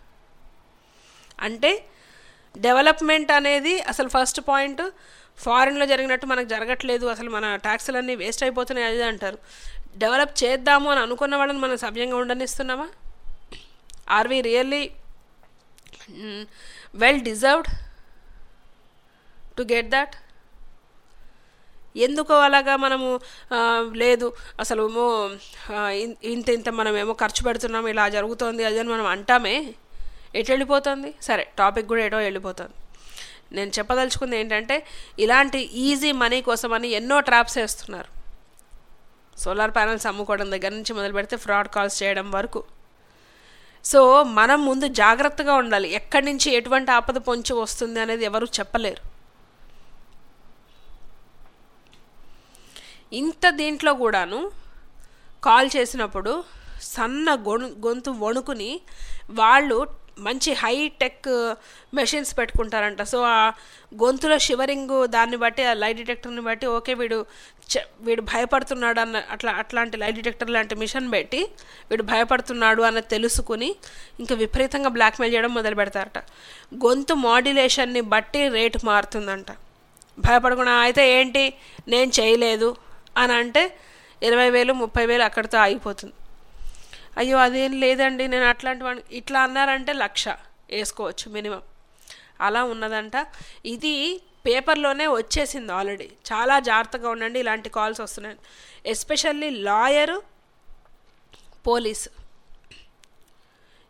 అంటే డెవలప్మెంట్ అనేది అసలు ఫస్ట్ పాయింట్ ఫారిన్లో జరిగినట్టు మనకు జరగట్లేదు అసలు మన ట్యాక్సులన్నీ వేస్ట్ అయిపోతున్నాయి అది ఇది అంటారు డెవలప్ చేద్దాము అని అనుకున్న వాళ్ళని మనం సవ్యంగా ఉండనిస్తున్నామా are we really well deserved to get that ఎందుకు అలాగా మనము ఆ, లేదు అసలు ఏమో ఆ, ఇన్- ఇంత ఇంత మనమేమో ఖర్చు పెడుతున్నాం ఇలా జరుగుతోంది అది అని మనం అంటామే ఎటు వెళ్ళిపోతుంది సరే టాపిక్ కూడా ఎటో వెళ్ళిపోతుంది నేను చెప్పదలుచుకుంది ఏంటంటే ఇలాంటి ఈజీ మనీ కోసమని ఎన్నో ట్రాప్స్ వేస్తున్నారు సోలార్ ప్యానల్స్ అమ్ముకోవడం దగ్గర నుంచి మొదలు పెడితే ఫ్రాడ్ కాల్స్ చేయడం వరకు సో మనం ముందు జాగ్రత్తగా ఉండాలి ఎక్కడి నుంచి ఎటువంటి ఆపద పొంచి వస్తుంది అనేది ఎవరు చెప్పలేరు ఇంత దీంట్లో కూడాను కాల్ చేసినప్పుడు సన్న గొను గొంతు వణుకుని వాళ్ళు మంచి హై టెక్ మెషిన్స్ పెట్టుకుంటారంట సో ఆ గొంతులో షివరింగ్ దాన్ని బట్టి ఆ లైట్ డిటెక్టర్ని బట్టి ఓకే వీడు చ- వీడు భయపడుతున్నాడు అన్న అట్లా అట్లాంటి లైట్ డిటెక్టర్ లాంటి మిషన్ పెట్టి వీడు భయపడుతున్నాడు అన్న తెలుసుకుని ఇంకా విపరీతంగా బ్లాక్మెయిల్ చేయడం మొదలు పెడతారట గొంతు మాడ్యులేషన్ని బట్టి రేటు మారుతుందంట భయపడకుండా అయితే ఏంటి నేను చేయలేదు అని అంటే ఇరవై వేలు ముప్పై వేలు అక్కడితో ఆగిపోతుంది అయ్యో అదేం లేదండి నేను అట్లాంటి వాడిని ఇట్లా అన్నారంటే లక్ష వేసుకోవచ్చు మినిమం అలా ఉన్నదంట ఇది పేపర్లోనే వచ్చేసింది ఆల్రెడీ చాలా జాగ్రత్తగా ఉండండి ఇలాంటి కాల్స్ వస్తున్నాయి ఎస్పెషల్లీ లాయరు పోలీసు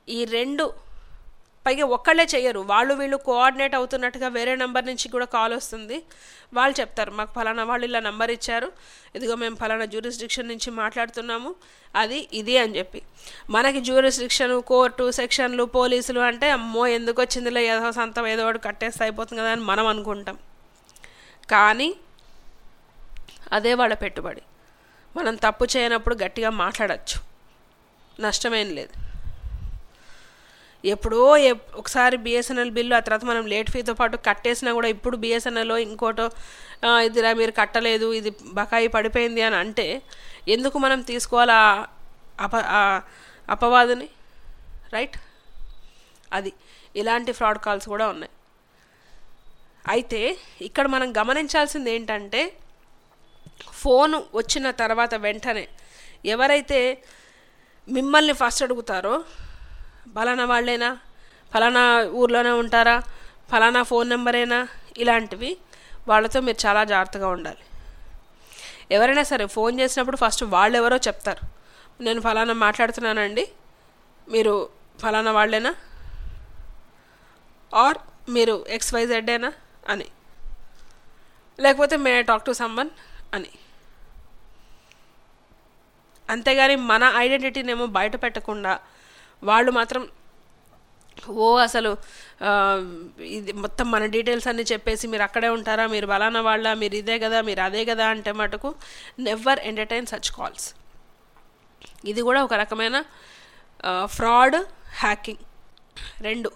ఈ రెండు పైగా ఒక్కళ్ళే చేయరు వాళ్ళు వీళ్ళు కోఆర్డినేట్ అవుతున్నట్టుగా వేరే నెంబర్ నుంచి కూడా కాల్ వస్తుంది వాళ్ళు చెప్తారు మాకు ఫలానా వాళ్ళు ఇలా నెంబర్ ఇచ్చారు ఇదిగో మేము ఫలానా జ్యూరిస్డిక్షన్ నుంచి మాట్లాడుతున్నాము అది ఇది అని చెప్పి మనకి జ్యూరిస్డిక్షన్ కోర్టు సెక్షన్లు పోలీసులు అంటే అమ్మో ఎందుకు వచ్చిందిలే ఏదో సంతం ఏదో ఒకటి కట్టేస్తే అయిపోతుంది కదా అని మనం అనుకుంటాం కానీ అదే వాళ్ళ పెట్టుబడి మనం తప్పు చేయనప్పుడు గట్టిగా మాట్లాడచ్చు నష్టమేం లేదు ఎప్పుడో ఎప్- ఒకసారి బిఎస్ఎన్ఎల్ బిల్లు ఆ తర్వాత మనం లేట్ ఫీతో పాటు కట్టేసినా కూడా ఇప్పుడు బిఎస్ఎన్ఎల్లో ఇంకోటో "ఆ, ఇదిరా మీరు కట్టలేదు ఇది బకాయి పడిపోయింది అని అంటే ఎందుకు మనం తీసుకోవాలి ఆ అప ఆ అపవాదుని రైట్ అది ఇలాంటి ఫ్రాడ్ కాల్స్ కూడా ఉన్నాయి అయితే ఇక్కడ మనం గమనించాల్సింది ఏంటంటే ఫోన్ వచ్చిన తర్వాత వెంటనే ఎవరైతే మిమ్మల్ని ఫస్ట్ అడుగుతారో ఫలానా వాళ్ళేనా ఫలానా ఊర్లోనే ఉంటారా ఫలానా ఫోన్ నెంబరేనా ఇలాంటివి వాళ్ళతో మీరు చాలా జాగ్రత్తగా ఉండాలి ఎవరైనా సరే ఫోన్ చేసినప్పుడు ఫస్ట్ వాళ్ళు ఎవరో చెప్తారు నేను ఫలానా మాట్లాడుతున్నానండి మీరు ఫలానా వాళ్ళేనా ఆర్ మీరు ఎక్స్ వై జెడ్డేనా అని లేకపోతే మే టాక్ టు సమ్మన్ అని అంతేగాని మన ఐడెంటిటీనేమో బయట పెట్టకుండా వాళ్ళు మాత్రం ఓ అసలు ఆ, ఇది మొత్తం మన డీటెయిల్స్ అన్నీ చెప్పేసి మీరు అక్కడే ఉంటారా మీరు బలానా వాళ్ళ మీరు ఇదే కదా మీరు అదే కదా అంటే మటుకు నెవర్ ఎంటర్టైన్ సచ్ కాల్స్ ఇది కూడా ఒక రకమైన ఫ్రాడ్ హ్యాకింగ్ రెండు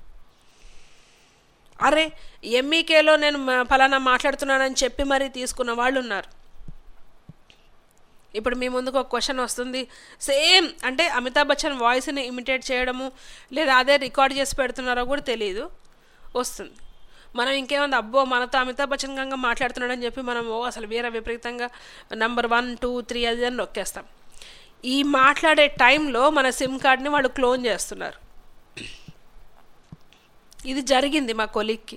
అరే ఎంఈకేలో నేను మ- ఫలానా మాట్లాడుతున్నానని చెప్పి మరీ తీసుకున్న వాళ్ళు ఉన్నారు ఇప్పుడు మీ ముందుకు ఒక క్వశ్చన్ వస్తుంది సేమ్ అంటే అమితాబ్ బచ్చన్ వాయిస్ని ఇమిటేట్ చేయడము లేదా అదే రికార్డ్ చేసి పెడుతున్నారో కూడా తెలియదు వస్తుంది మనం ఇంకేముంది అబ్బో మనతో అమితాబ్ బచ్చన్ గంగా మాట్లాడుతున్నాడని చెప్పి మనం ఓ అసలు వేరే విపరీతంగా నంబర్ వన్ టూ త్రీ అది అని నొక్కేస్తాం ఈ మాట్లాడే టైంలో మన సిమ్ కార్డ్ని వాళ్ళు క్లోన్ చేస్తున్నారు ఇది జరిగింది మా కొలీగ్కి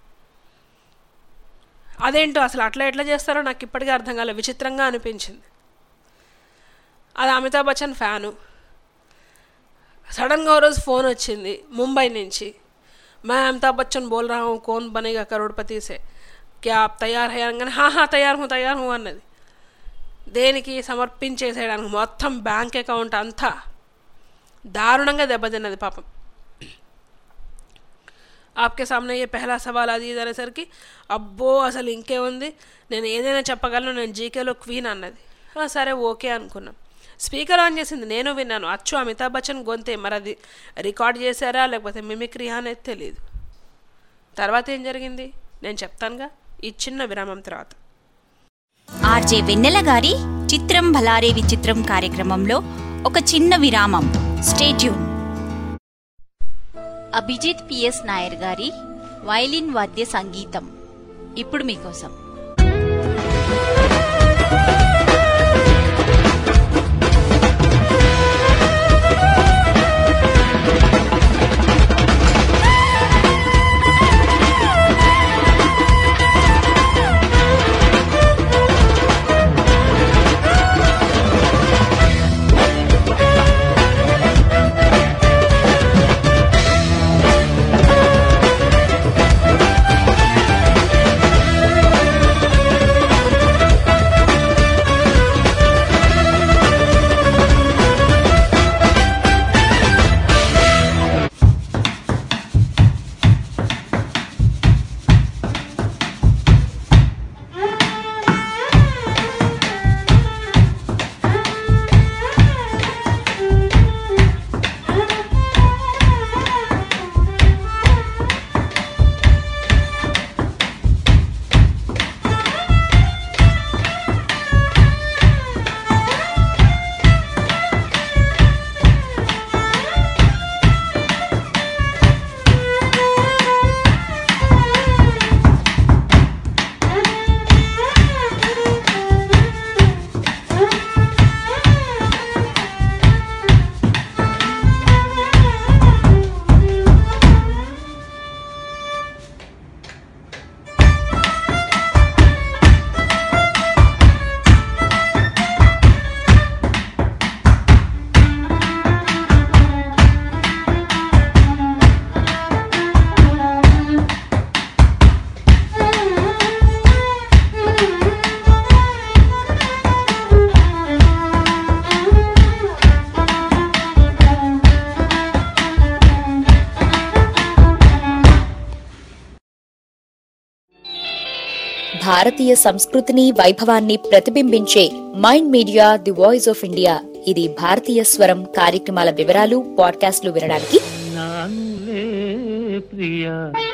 అదేంటో అసలు అట్లా ఎట్లా చేస్తారో నాకు ఇప్పటికీ అర్థం కాలేదు విచిత్రంగా అనిపించింది అది అమితాబ్ బచ్చన్ ఫ్యాను సడన్గా ఓ రోజు ఫోన్ వచ్చింది ముంబై నుంచి मैं अमिताभ बच्चन बोल रहा हूँ कौन बनेगा करोड़पति से क्या आप तैयार है అనగానే హా హా తయారు హూ తయారు హూ అన్నది దేనికి సమర్పించేసేయడానికి మొత్తం బ్యాంక్ అకౌంట్ అంతా దారుణంగా దెబ్బతిన్నది పాపం ఆప్కే సామ్నే ఏ పెహలా సవాల్ అది ఇది అనేసరికి అబ్బో అసలు ఇంకే ఉంది నేను ఏదైనా చెప్పగలను నేను జీకేలో క్వీన్ అన్నది "ఆ, సరే ఓకే అనుకున్నాం స్పీకర్ ఆన్ చేసింది నేను విన్నాను అచ్చు అమితాబ్ బచ్చన్ గొంతే మరి అది రికార్డ్ చేశారా లేకపోతే మిమిక్రీ అనేది తెలియదు తర్వాత ఏం జరిగింది నేను చెప్తానుగా ఈ చిన్న విరామం తర్వాత ఆర్జే వెన్నెల గారి చిత్రం భలారే విచిత్రం కార్యక్రమంలో ఒక చిన్న విరామం స్టేట్యూన్ అభిజిత్ పిఎస్ నాయర్ గారి వైలిన్ వాద్య సంగీతం ఇప్పుడు మీకోసం ఆ భారతీయ సంస్కృతిని వైభవాన్ని ప్రతిబింబించే Mind media the voice of India ఇది భారతీయ స్వరం కార్యక్రమాల వివరాలు పాడ్కాస్ట్లు వినడానికి నానులే ప్రియ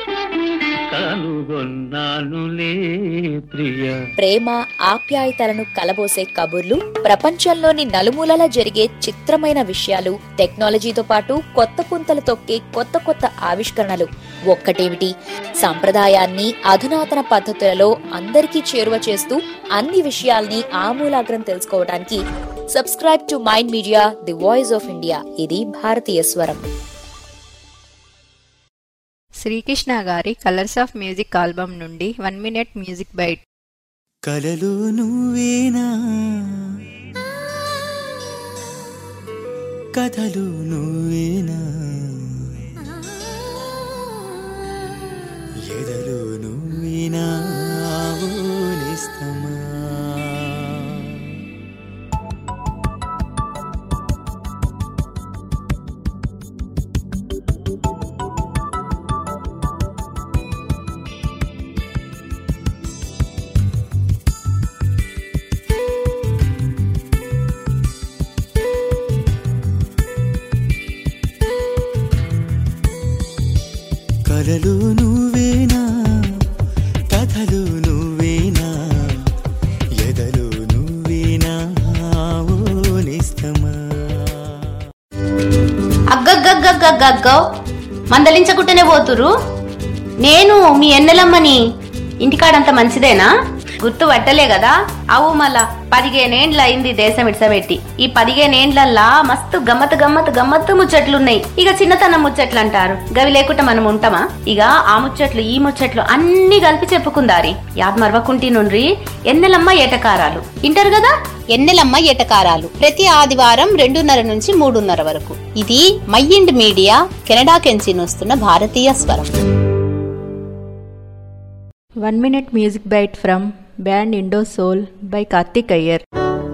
కనుగొన్నానులే ప్రియ ప్రేమ ఆప్యాయతలను కలబోసే కబుర్లు ప్రపంచంలోని నలుమూలలా జరిగే చిత్రమైన విషయాలు టెక్నాలజీతో పాటు కొత్త పుంతలు తొక్కే కొత్త కొత్త ఆవిష్కరణలు ఒక్కటేమిటి సంప్రదాయాన్ని అధునాతన పద్ధతులలో అందరికీ చేరువ చేస్తూ అన్ని విషయాల్ని ఆమూలాగ్రం తెలుసుకోవడానికి subscribe to mind media the voice of India ఇది భారతీయ స్వరం శ్రీకృష్ణ గారి కలర్స్ ఆఫ్ మ్యూజిక్ ఆల్బమ్ నుండి వన్ మినిట్ మ్యూజిక్ బైట్ కలలు నువ్వేనా కథలు నువ్వేనా ఎదలు నువ్వేనా ఆవులిస్తమా కలలు నువ్వేనా కథలు నువ్వేనా ఎదలు నువ్వేనా ఆవులిస్తమా అగ్గగ్గగ్గగ్గగ్గో మందలించకుంటేనే పోతురు నేను మీ ఎన్నెలమ్మని ఇంటికాడంత మంచిదేనా గుర్తు పట్టలే కదా అవు మళ్ళా పదిహేనేండ్ల అయింది దేశం ఇడ్సబెట్టి ఈ పదిహేనేండ్లల్లా మస్తు గమ్మత్ గమ్మత్ గమ్మత్తు ముచ్చట్లున్నాయి ఇక చిన్నతనం ముచ్చట్లు అంటారు గవి లేకుండా మనం ఉంటామా ఇక ఆ ముచ్చట్లు ఈ ముచ్చట్లు అన్ని కలిపి చెప్పుకుందారి యాద్ మరవకుంటి నుండ్రి ఎన్నెలమ్మ ఏటకారాలు ఇంటారు కదా ఎన్నెలమ్మ ఎటకారాలు ప్రతి ఆదివారం రెండున్నర నుంచి మూడున్నర వరకు ఇది మైండ్ మీడియా కెనడా కెంచి వస్తున్న భారతీయ స్వరం one minute music bite from band Indo Soul by Karthik Iyer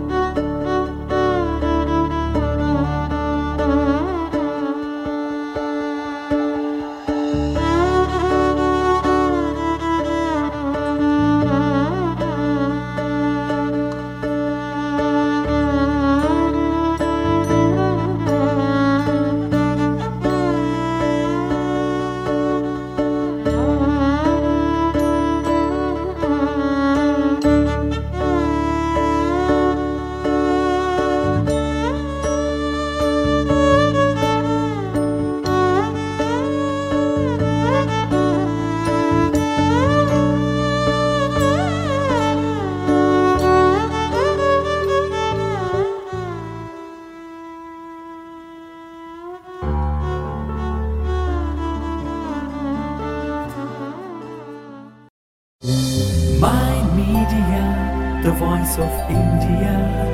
Mind Media, the voice of India.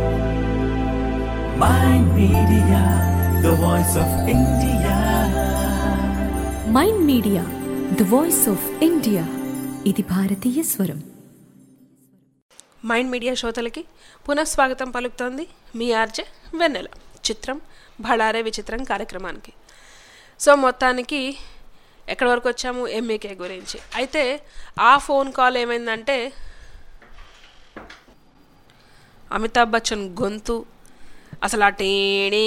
Mind Media, the voice of India. Mind Media the voice of India ఇది భారతీయ స్వరం మైండ్ మీడియా శ్రోతలకి పునఃస్వాగతం పలుకుతోంది మీ ఆర్జే వెన్నెల చిత్రం భళారే విచిత్రం కార్యక్రమానికి సో మొత్తానికి ఎక్కడి వరకు వచ్చాము ఎంఏకే గురించి అయితే ఆ ఫోన్ కాల్ ఏమైందంటే అమితాబ్ బచ్చన్ గొంతు అసలు ఆ టీడీ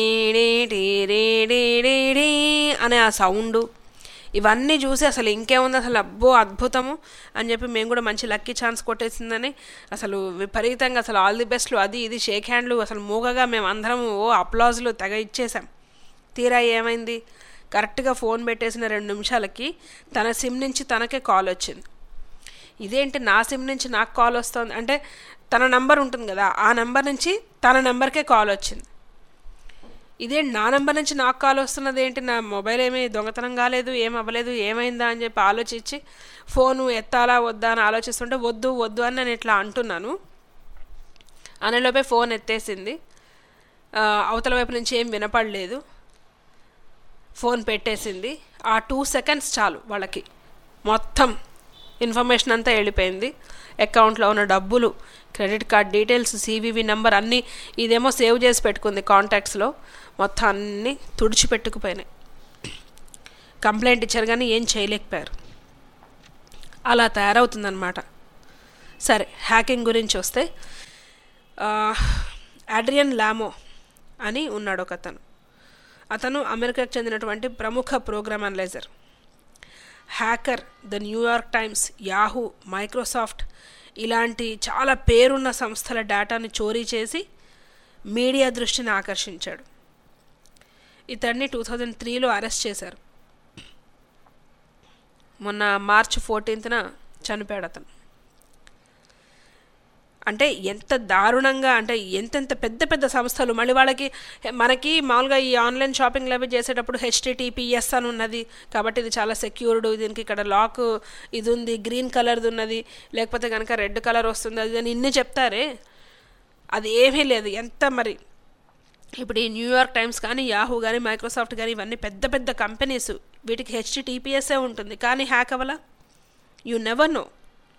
టీ అనే ఆ సౌండు ఇవన్నీ చూసి అసలు ఇంకేముంది అసలు అబ్బో అద్భుతము అని చెప్పి మేము కూడా మంచి లక్కీ ఛాన్స్ కొట్టేసిందని అసలు విపరీతంగా అసలు ఆల్ ది బెస్ట్లు అది ఇది షేక్ హ్యాండ్లు అసలు మూగగా మేము అందరం ఓ అప్లాజులు తెగ ఇచ్చేసాం తీరా ఏమైంది కరెక్ట్గా ఫోన్ పెట్టేసిన రెండు నిమిషాలకి తన సిమ్ నుంచి తనకే కాల్ వచ్చింది ఇదేంటి నా సిమ్ నుంచి నాకు కాల్ వస్తుంది అంటే తన నంబర్ ఉంటుంది కదా ఆ నంబర్ నుంచి తన నెంబర్కే కాల్ వచ్చింది ఇదే నా నెంబర్ నుంచి నాకు కాల్ వస్తున్నది ఏంటి నా మొబైల్ ఏమీ దొంగతనం కాలేదు ఏం అవ్వలేదు ఏమైందా అని చెప్పి ఆలోచించి ఫోను ఎత్తాలా వద్దా అని ఆలోచిస్తుంటే వద్దు వద్దు అని నేను ఇట్లా అంటున్నాను అనేలోపే ఫోన్ ఎత్తేసింది ఆ, అవతల వైపు నుంచి ఏం వినపడలేదు ఫోన్ పెట్టేసింది ఆ టూ సెకండ్స్ చాలు వాళ్ళకి మొత్తం ఇన్ఫర్మేషన్ అంతా వెళ్ళిపోయింది అకౌంట్లో ఉన్న డబ్బులు credit card details CVV number అన్నీ ఇదేమో సేవ్ చేసి పెట్టుకుంది కాంటాక్ట్స్లో మొత్తం అన్నీ తుడిచిపెట్టుకుపోయినాయి కంప్లైంట్ ఇచ్చారు కానీ ఏం చేయలేకపోయారు అలా తయారవుతుందన్నమాట సరే హ్యాకింగ్ గురించి వస్తే అడ్రియన్ లామో అని ఉన్నాడు ఒక అతను అతను అమెరికాకు చెందినటువంటి ప్రముఖ program analyser hacker the New York Times Yahoo Microsoft ఇలాంటి చాలా పేరున్న సంస్థల డేటాని చోరీ చేసి మీడియా దృష్టిని ఆకర్షించాడు ఇతన్ని టూ థౌజండ్ త్రీలో అరెస్ట్ చేశారు మొన్న మార్చ్ ఫోర్టీన్త్న చనిపోయాడు అతను అంటే ఎంత దారుణంగా అంటే ఎంతెంత పెద్ద పెద్ద సంస్థలు మళ్ళీ వాళ్ళకి మనకి మామూలుగా ఈ ఆన్లైన్ షాపింగ్లు అవి చేసేటప్పుడు హెచ్టిటిపిఎస్ అని ఉన్నది కాబట్టి ఇది చాలా సెక్యూర్డ్ దీనికి ఇక్కడ లాక్ ఇది ఉంది గ్రీన్ కలర్ది ఉన్నది లేకపోతే కనుక రెడ్ కలర్ వస్తుంది అది అని ఇన్ని చెప్తారే అది ఏమీ లేదు ఎంత మరి ఇప్పుడు ఈ న్యూయార్క్ టైమ్స్ కానీ యాహూ కానీ మైక్రోసాఫ్ట్ కానీ ఇవన్నీ పెద్ద పెద్ద కంపెనీస్ వీటికి హెచ్టిటిపిఎస్ఏ ఉంటుంది కానీ హ్యాక్ అవ్వలా యు నెవర్ నో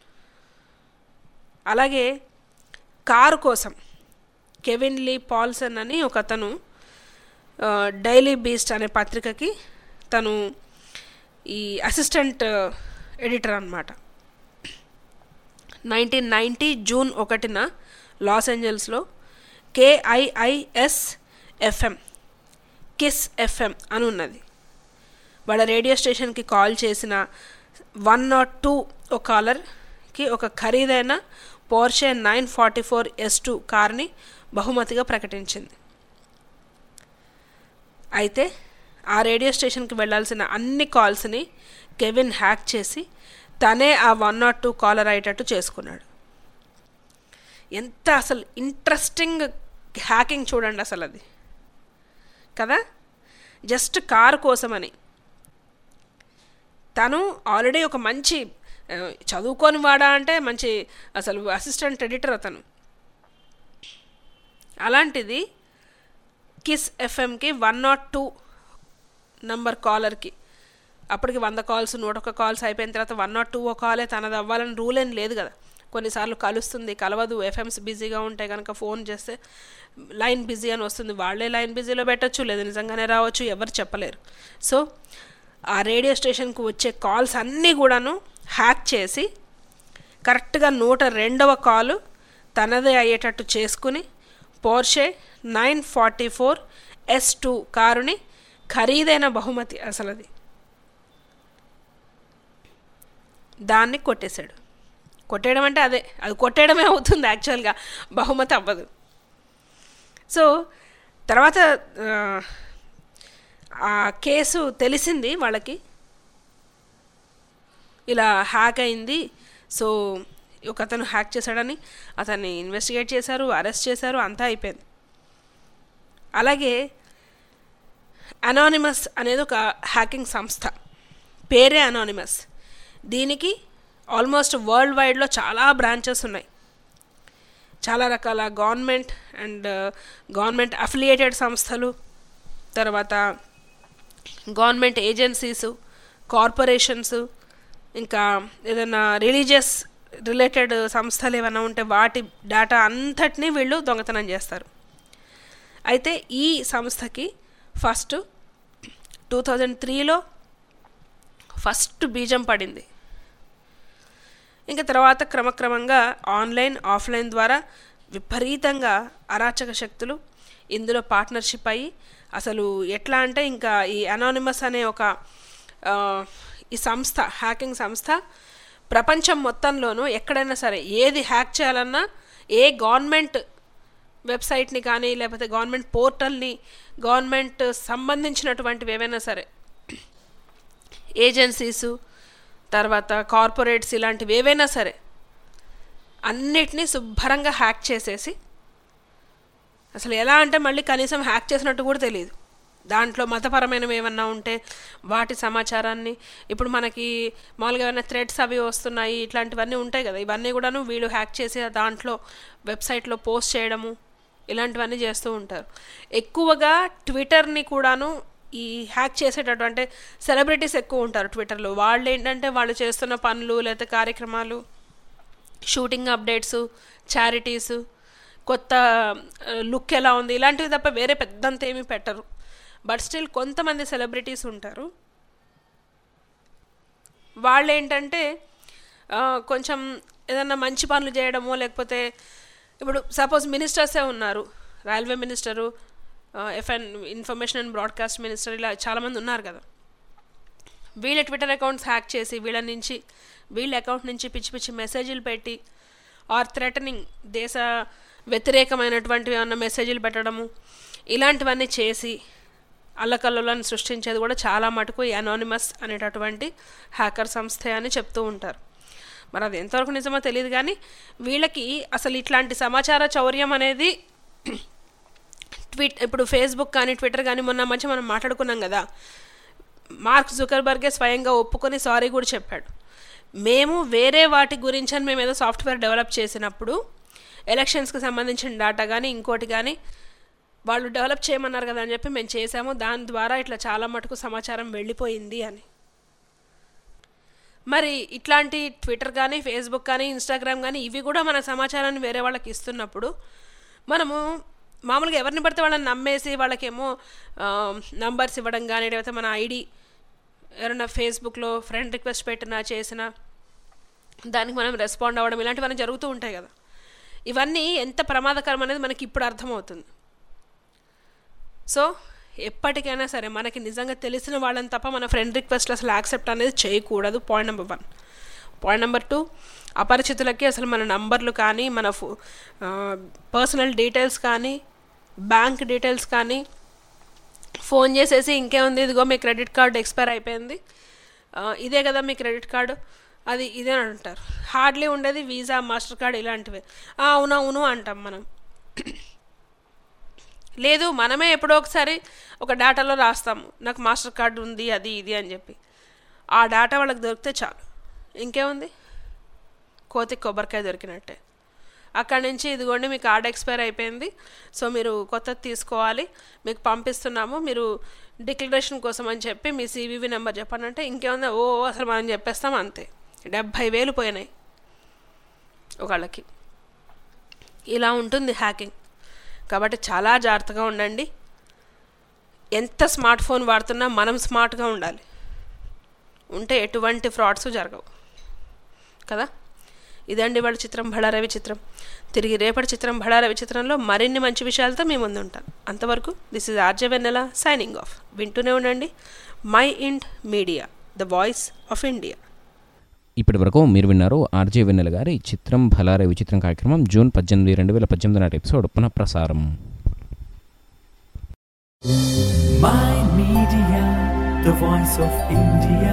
అలాగే కారు కోసం కెవిన్ లీ పాల్సన్ అని ఒక అతను డైలీ బీస్ట్ అనే పత్రికకి తను ఈ అసిస్టెంట్ ఎడిటర్ అనమాట నైన్టీన్ నైంటీ జూన్ ఒకటిన లాస్ ఏంజల్స్లో కేఐఐఎస్ ఎఫ్ఎం కిస్ ఎఫ్ఎం అని ఉన్నది వాళ్ళ రేడియో స్టేషన్కి కాల్ చేసిన వన్ నాట్ టూ ఒక కాలర్కి ఒక ఖరీదైన Porsche nine forty four S two కార్ని బహుమతిగా ప్రకటించింది అయితే ఆ రేడియో స్టేషన్కి వెళ్ళాల్సిన అన్ని కాల్స్ని కెవిన్ హ్యాక్ చేసి తనే ఆ వన్ నాట్ టూ కాలర్ అయ్యేటట్టు చేసుకున్నాడు ఎంత అసలు ఇంట్రెస్టింగ్ హ్యాకింగ్ చూడండి అసలు అది కదా జస్ట్ కారు కోసమని తను ఆల్రెడీ ఒక మంచి ఆ, చదువుకొని వాడా అంటే మంచి అసలు అసిస్టెంట్ ఎడిటర్ అతను అలాంటిది కిస్ ఎఫ్ఎంకి వన్ నాట్ టూ నంబర్ కాలర్కి అప్పటికి వంద కాల్స్ నూట ఒక కాల్స్ అయిపోయిన తర్వాత వన్ నాట్ టూ కాలే తనది అవ్వాలని రూల్ ఏం లేదు కదా కొన్నిసార్లు కలుస్తుంది కలవదు ఎఫ్ఎంస్ బిజీగా ఉంటే కనుక ఫోన్ చేస్తే లైన్ బిజీ అని వస్తుంది వాళ్ళే లైన్ బిజీలో పెట్టచ్చు లేదా నిజంగానే రావచ్చు ఎవరు చెప్పలేరు సో ఆ రేడియో స్టేషన్కి వచ్చే కాల్స్ అన్నీ కూడాను హ్యాక్ చేసి కరెక్ట్గా నూట రెండవ కాలు తనదే అయ్యేటట్టు చేసుకుని Porsche nine forty four S two కారుని ఖరీదైన బహుమతి అసలు అది దాన్ని కొట్టేశాడు కొట్టేయడం అంటే అదే అది కొట్టేయడమే అవుతుంది యాక్చువల్గా బహుమతి అవ్వదు సో తర్వాత ఆ, ఆ కేసు తెలిసింది వాళ్ళకి ఇలా హ్యాక్ అయింది సో ఒక అతను హ్యాక్ చేశాడని అతన్ని ఇన్వెస్టిగేట్ చేశారు అరెస్ట్ చేశారు అంతా అయిపోయింది అలాగే అనానిమస్ అనేది ఒక హ్యాకింగ్ సంస్థ పేరే అనానిమస్ దీనికి ఆల్మోస్ట్ వరల్డ్ వైడ్లో చాలా బ్రాంచెస్ ఉన్నాయి చాలా రకాల గవర్నమెంట్ అండ్ గవర్నమెంట్ అఫిలియేటెడ్ సంస్థలు తర్వాత గవర్నమెంట్ ఏజెన్సీస్ కార్పొరేషన్స్ ఇంకా ఏదైనా రిలీజియస్ రిలేటెడ్ సంస్థలు ఏమైనా ఉంటే వాటి డేటా అంతటినీ వీళ్ళు దొంగతనం చేస్తారు అయితే ఈ సంస్థకి ఫస్ట్ టూ థౌజండ్ త్రీలో ఫస్ట్ బీజం పడింది ఇంకా తర్వాత క్రమక్రమంగా ఆన్లైన్ ఆఫ్లైన్ ద్వారా విపరీతంగా అరాచక శక్తులు ఇందులో పార్ట్నర్షిప్ అయ్యి అసలు ఎట్లా అంటే ఇంకా ఈ అనానిమస్ అనే ఒక ఆ, ఈ సంస్థ హ్యాకింగ్ సంస్థ ప్రపంచం మొత్తంలోనూ ఎక్కడైనా సరే ఏది హ్యాక్ చేయాలన్నా ఏ గవర్నమెంట్ వెబ్సైట్ని కానీ లేకపోతే గవర్నమెంట్ పోర్టల్ని గవర్నమెంట్ సంబంధించినటువంటివి ఏవైనా సరే ఏజెన్సీసు తర్వాత కార్పొరేట్స్ ఇలాంటివి ఏవైనా సరే అన్నిటినీ శుభ్రంగా హ్యాక్ చేసేసి అసలు ఎలా అంటే మళ్ళీ కనీసం హ్యాక్ చేసినట్టు కూడా తెలియదు దాంట్లో మతపరమైనవి ఏమన్నా ఉంటే వాటి సమాచారాన్ని ఇప్పుడు మనకి మామూలుగా ఏమైనా థ్రెడ్స్ అవి వస్తున్నాయి ఇట్లాంటివన్నీ ఉంటాయి కదా ఇవన్నీ కూడాను వీళ్ళు హ్యాక్ చేసి ఆ దాంట్లో వెబ్సైట్లో పోస్ట్ చేయడము ఇలాంటివన్నీ చేస్తూ ఉంటారు ఎక్కువగా ట్విట్టర్ని కూడాను ఈ హ్యాక్ చేసేటటువంటి సెలబ్రిటీస్ ఎక్కువ ఉంటారు ట్విట్టర్లో వాళ్ళు ఏంటంటే వాళ్ళు చేస్తున్న పనులు లేకపోతే కార్యక్రమాలు షూటింగ్ అప్డేట్స్ చారిటీస్ కొత్త లుక్ ఎలా ఉంది ఇలాంటివి తప్ప వేరే పెద్దంత ఏమీ పెట్టరు బట్ స్టిల్ కొంతమంది సెలబ్రిటీస్ ఉంటారు వాళ్ళు ఏంటంటే ఆ, కొంచెం ఏదన్నా మంచి పనులు చేయడమో లేకపోతే ఇప్పుడు సపోజ్ మినిస్టర్సే ఉన్నారు రైల్వే మినిస్టరు ఎఫ్ఎన్ ఇన్ఫర్మేషన్ అండ్ బ్రాడ్కాస్ట్ మినిస్టర్ ఇలా చాలామంది ఉన్నారు కదా వీళ్ళ ట్విట్టర్ అకౌంట్స్ హ్యాక్ చేసి వీళ్ళ నుంచి వీళ్ళ అకౌంట్ నుంచి పిచ్చి పిచ్చి మెసేజ్లు పెట్టి ఆర్ థ్రెటనింగ్ దేశ వ్యతిరేకమైనటువంటివి ఏమన్నా మెసేజ్లు పెట్టడము ఇలాంటివన్నీ చేసి అల్లకల్లోలను సృష్టించేది కూడా చాలా మటుకు ఈ అనానిమస్ అనేటటువంటి హ్యాకర్ సంస్థ అని చెప్తూ ఉంటారు మరి అది ఎంతవరకు నిజమో తెలియదు కానీ వీళ్ళకి అసలు ఇట్లాంటి సమాచార చౌర్యం అనేది ట్వీట్ ఇప్పుడు ఫేస్బుక్ కానీ ట్విట్టర్ కానీ మొన్న మధ్య మనం మాట్లాడుకున్నాం కదా మార్క్ జుకర్బర్గే స్వయంగా ఒప్పుకొని సారీ కూడా చెప్పాడు మేము వేరే వాటి గురించి అని మేము ఏదో సాఫ్ట్వేర్ డెవలప్ చేసినప్పుడు ఎలక్షన్స్కి సంబంధించిన డేటా కానీ ఇంకోటి కానీ వాళ్ళు డెవలప్ చేయమన్నారు కదా అని చెప్పి మేము చేసాము దాని ద్వారా ఇట్లా చాలా మటుకు సమాచారం వెళ్ళిపోయింది అని మరి ఇట్లాంటి ట్విట్టర్ కానీ ఫేస్బుక్ కానీ ఇన్స్టాగ్రామ్ కానీ ఇవి కూడా మన సమాచారాన్ని వేరే వాళ్ళకి ఇస్తున్నప్పుడు మనము మామూలుగా ఎవరిని పడితే వాళ్ళని నమ్మేసి వాళ్ళకేమో నంబర్స్ ఇవ్వడం కానీ లేకపోతే మన ఐడి ఎవరైనా ఫేస్బుక్లో ఫ్రెండ్ రిక్వెస్ట్ పెట్టినా చేసినా దానికి మనం రెస్పాండ్ అవ్వడం ఇలాంటివన్నీ జరుగుతూ ఉంటాయి కదా ఇవన్నీ ఎంత ప్రమాదకరం అనేది మనకి ఇప్పుడు అర్థమవుతుంది సో ఎప్పటికైనా సరే మనకి నిజంగా తెలిసిన వాళ్ళని తప్ప మన ఫ్రెండ్ రిక్వెస్ట్ అసలు యాక్సెప్ట్ అనేది చేయకూడదు point number one point number two అపరిచితులకి అసలు మన నంబర్లు కానీ మన ఫో పర్సనల్ డీటెయిల్స్ కానీ బ్యాంక్ డీటెయిల్స్ కానీ ఫోన్ చేసేసి ఇంకేముంది ఇదిగో మీ క్రెడిట్ కార్డు ఎక్స్పైర్ అయిపోయింది ఆ, ఇదే కదా మీ క్రెడిట్ కార్డు అది ఇదే అని అంటారు హార్డ్లీ ఉండేది వీసా మాస్టర్ కార్డ్ ఇలాంటివి "ఆ, అవును అవును అంటాం మనం లేదు మనమే ఎప్పుడో ఒకసారి ఒక డేటాలో రాస్తాము నాకు మాస్టర్ కార్డు ఉంది అది ఇది అని చెప్పి ఆ డేటా వాళ్ళకి దొరికితే చాలు ఇంకేముంది కోతి కొబ్బరికాయ దొరికినట్టే అక్కడి నుంచి ఇదిగోండి మీ కార్డ్ ఎక్స్పైర్ అయిపోయింది సో మీరు కొత్తది తీసుకోవాలి మీకు పంపిస్తున్నాము మీరు డిక్లరేషన్ కోసం అని చెప్పి మీ సివివి నెంబర్ చెప్పండి అంటే ఇంకేముంది ఓ అసలు మనం చెప్పేస్తాం అంతే డెబ్భై వేలు పోయినాయి ఒకళ్ళకి ఇలా ఉంటుంది హ్యాకింగ్ కాబట్టి చాలా జాగ్రత్తగా ఉండండి ఎంత స్మార్ట్ ఫోన్ వాడుతున్నా మనం స్మార్ట్గా ఉండాలి ఉంటే ఎటువంటి ఫ్రాడ్స్ జరగవు కదా ఇదండి వాళ్ళ చిత్రం బళారవి చిత్రం తిరిగి రేపటి చిత్రం బళారవి చిత్రంలో మరిన్ని మంచి విషయాలతో మీ ముందు ఉంటాను అంతవరకు this is RJ Vennela signing off వింటూనే ఉండండి Mind Media the voice of India ఇప్పటి వరకు మీరు విన్నారు ఆర్జే వెన్నెల గారి చిత్రం భలారే విచిత్రం కార్యక్రమం జూన్ పద్దెనిమిది రెండు వేల పద్దెనిమిది నాటి ఎపిసోడ్ పునఃప్రసారం My Media, the voice of India.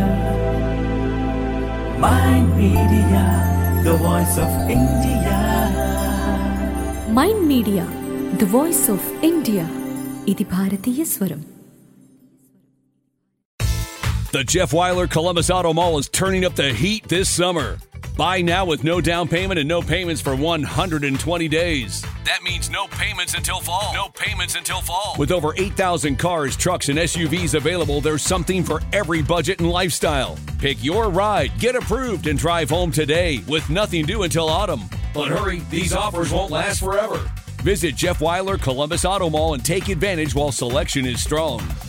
My Media, the voice of India. Mind Media the voice of India ఇది భారతీయ స్వరం The Jeff Weiler Columbus Auto Mall is turning up the heat this summer. Buy now with no down payment and no payments for 120 days. That means no payments until fall. No payments until fall. With over 8,000 cars, trucks, and SUVs available, there's something for every budget and lifestyle. Pick your ride, get approved, and drive home today with nothing due until autumn. But hurry, these offers won't last forever. Visit Jeff Weiler Columbus Auto Mall and take advantage while selection is strong.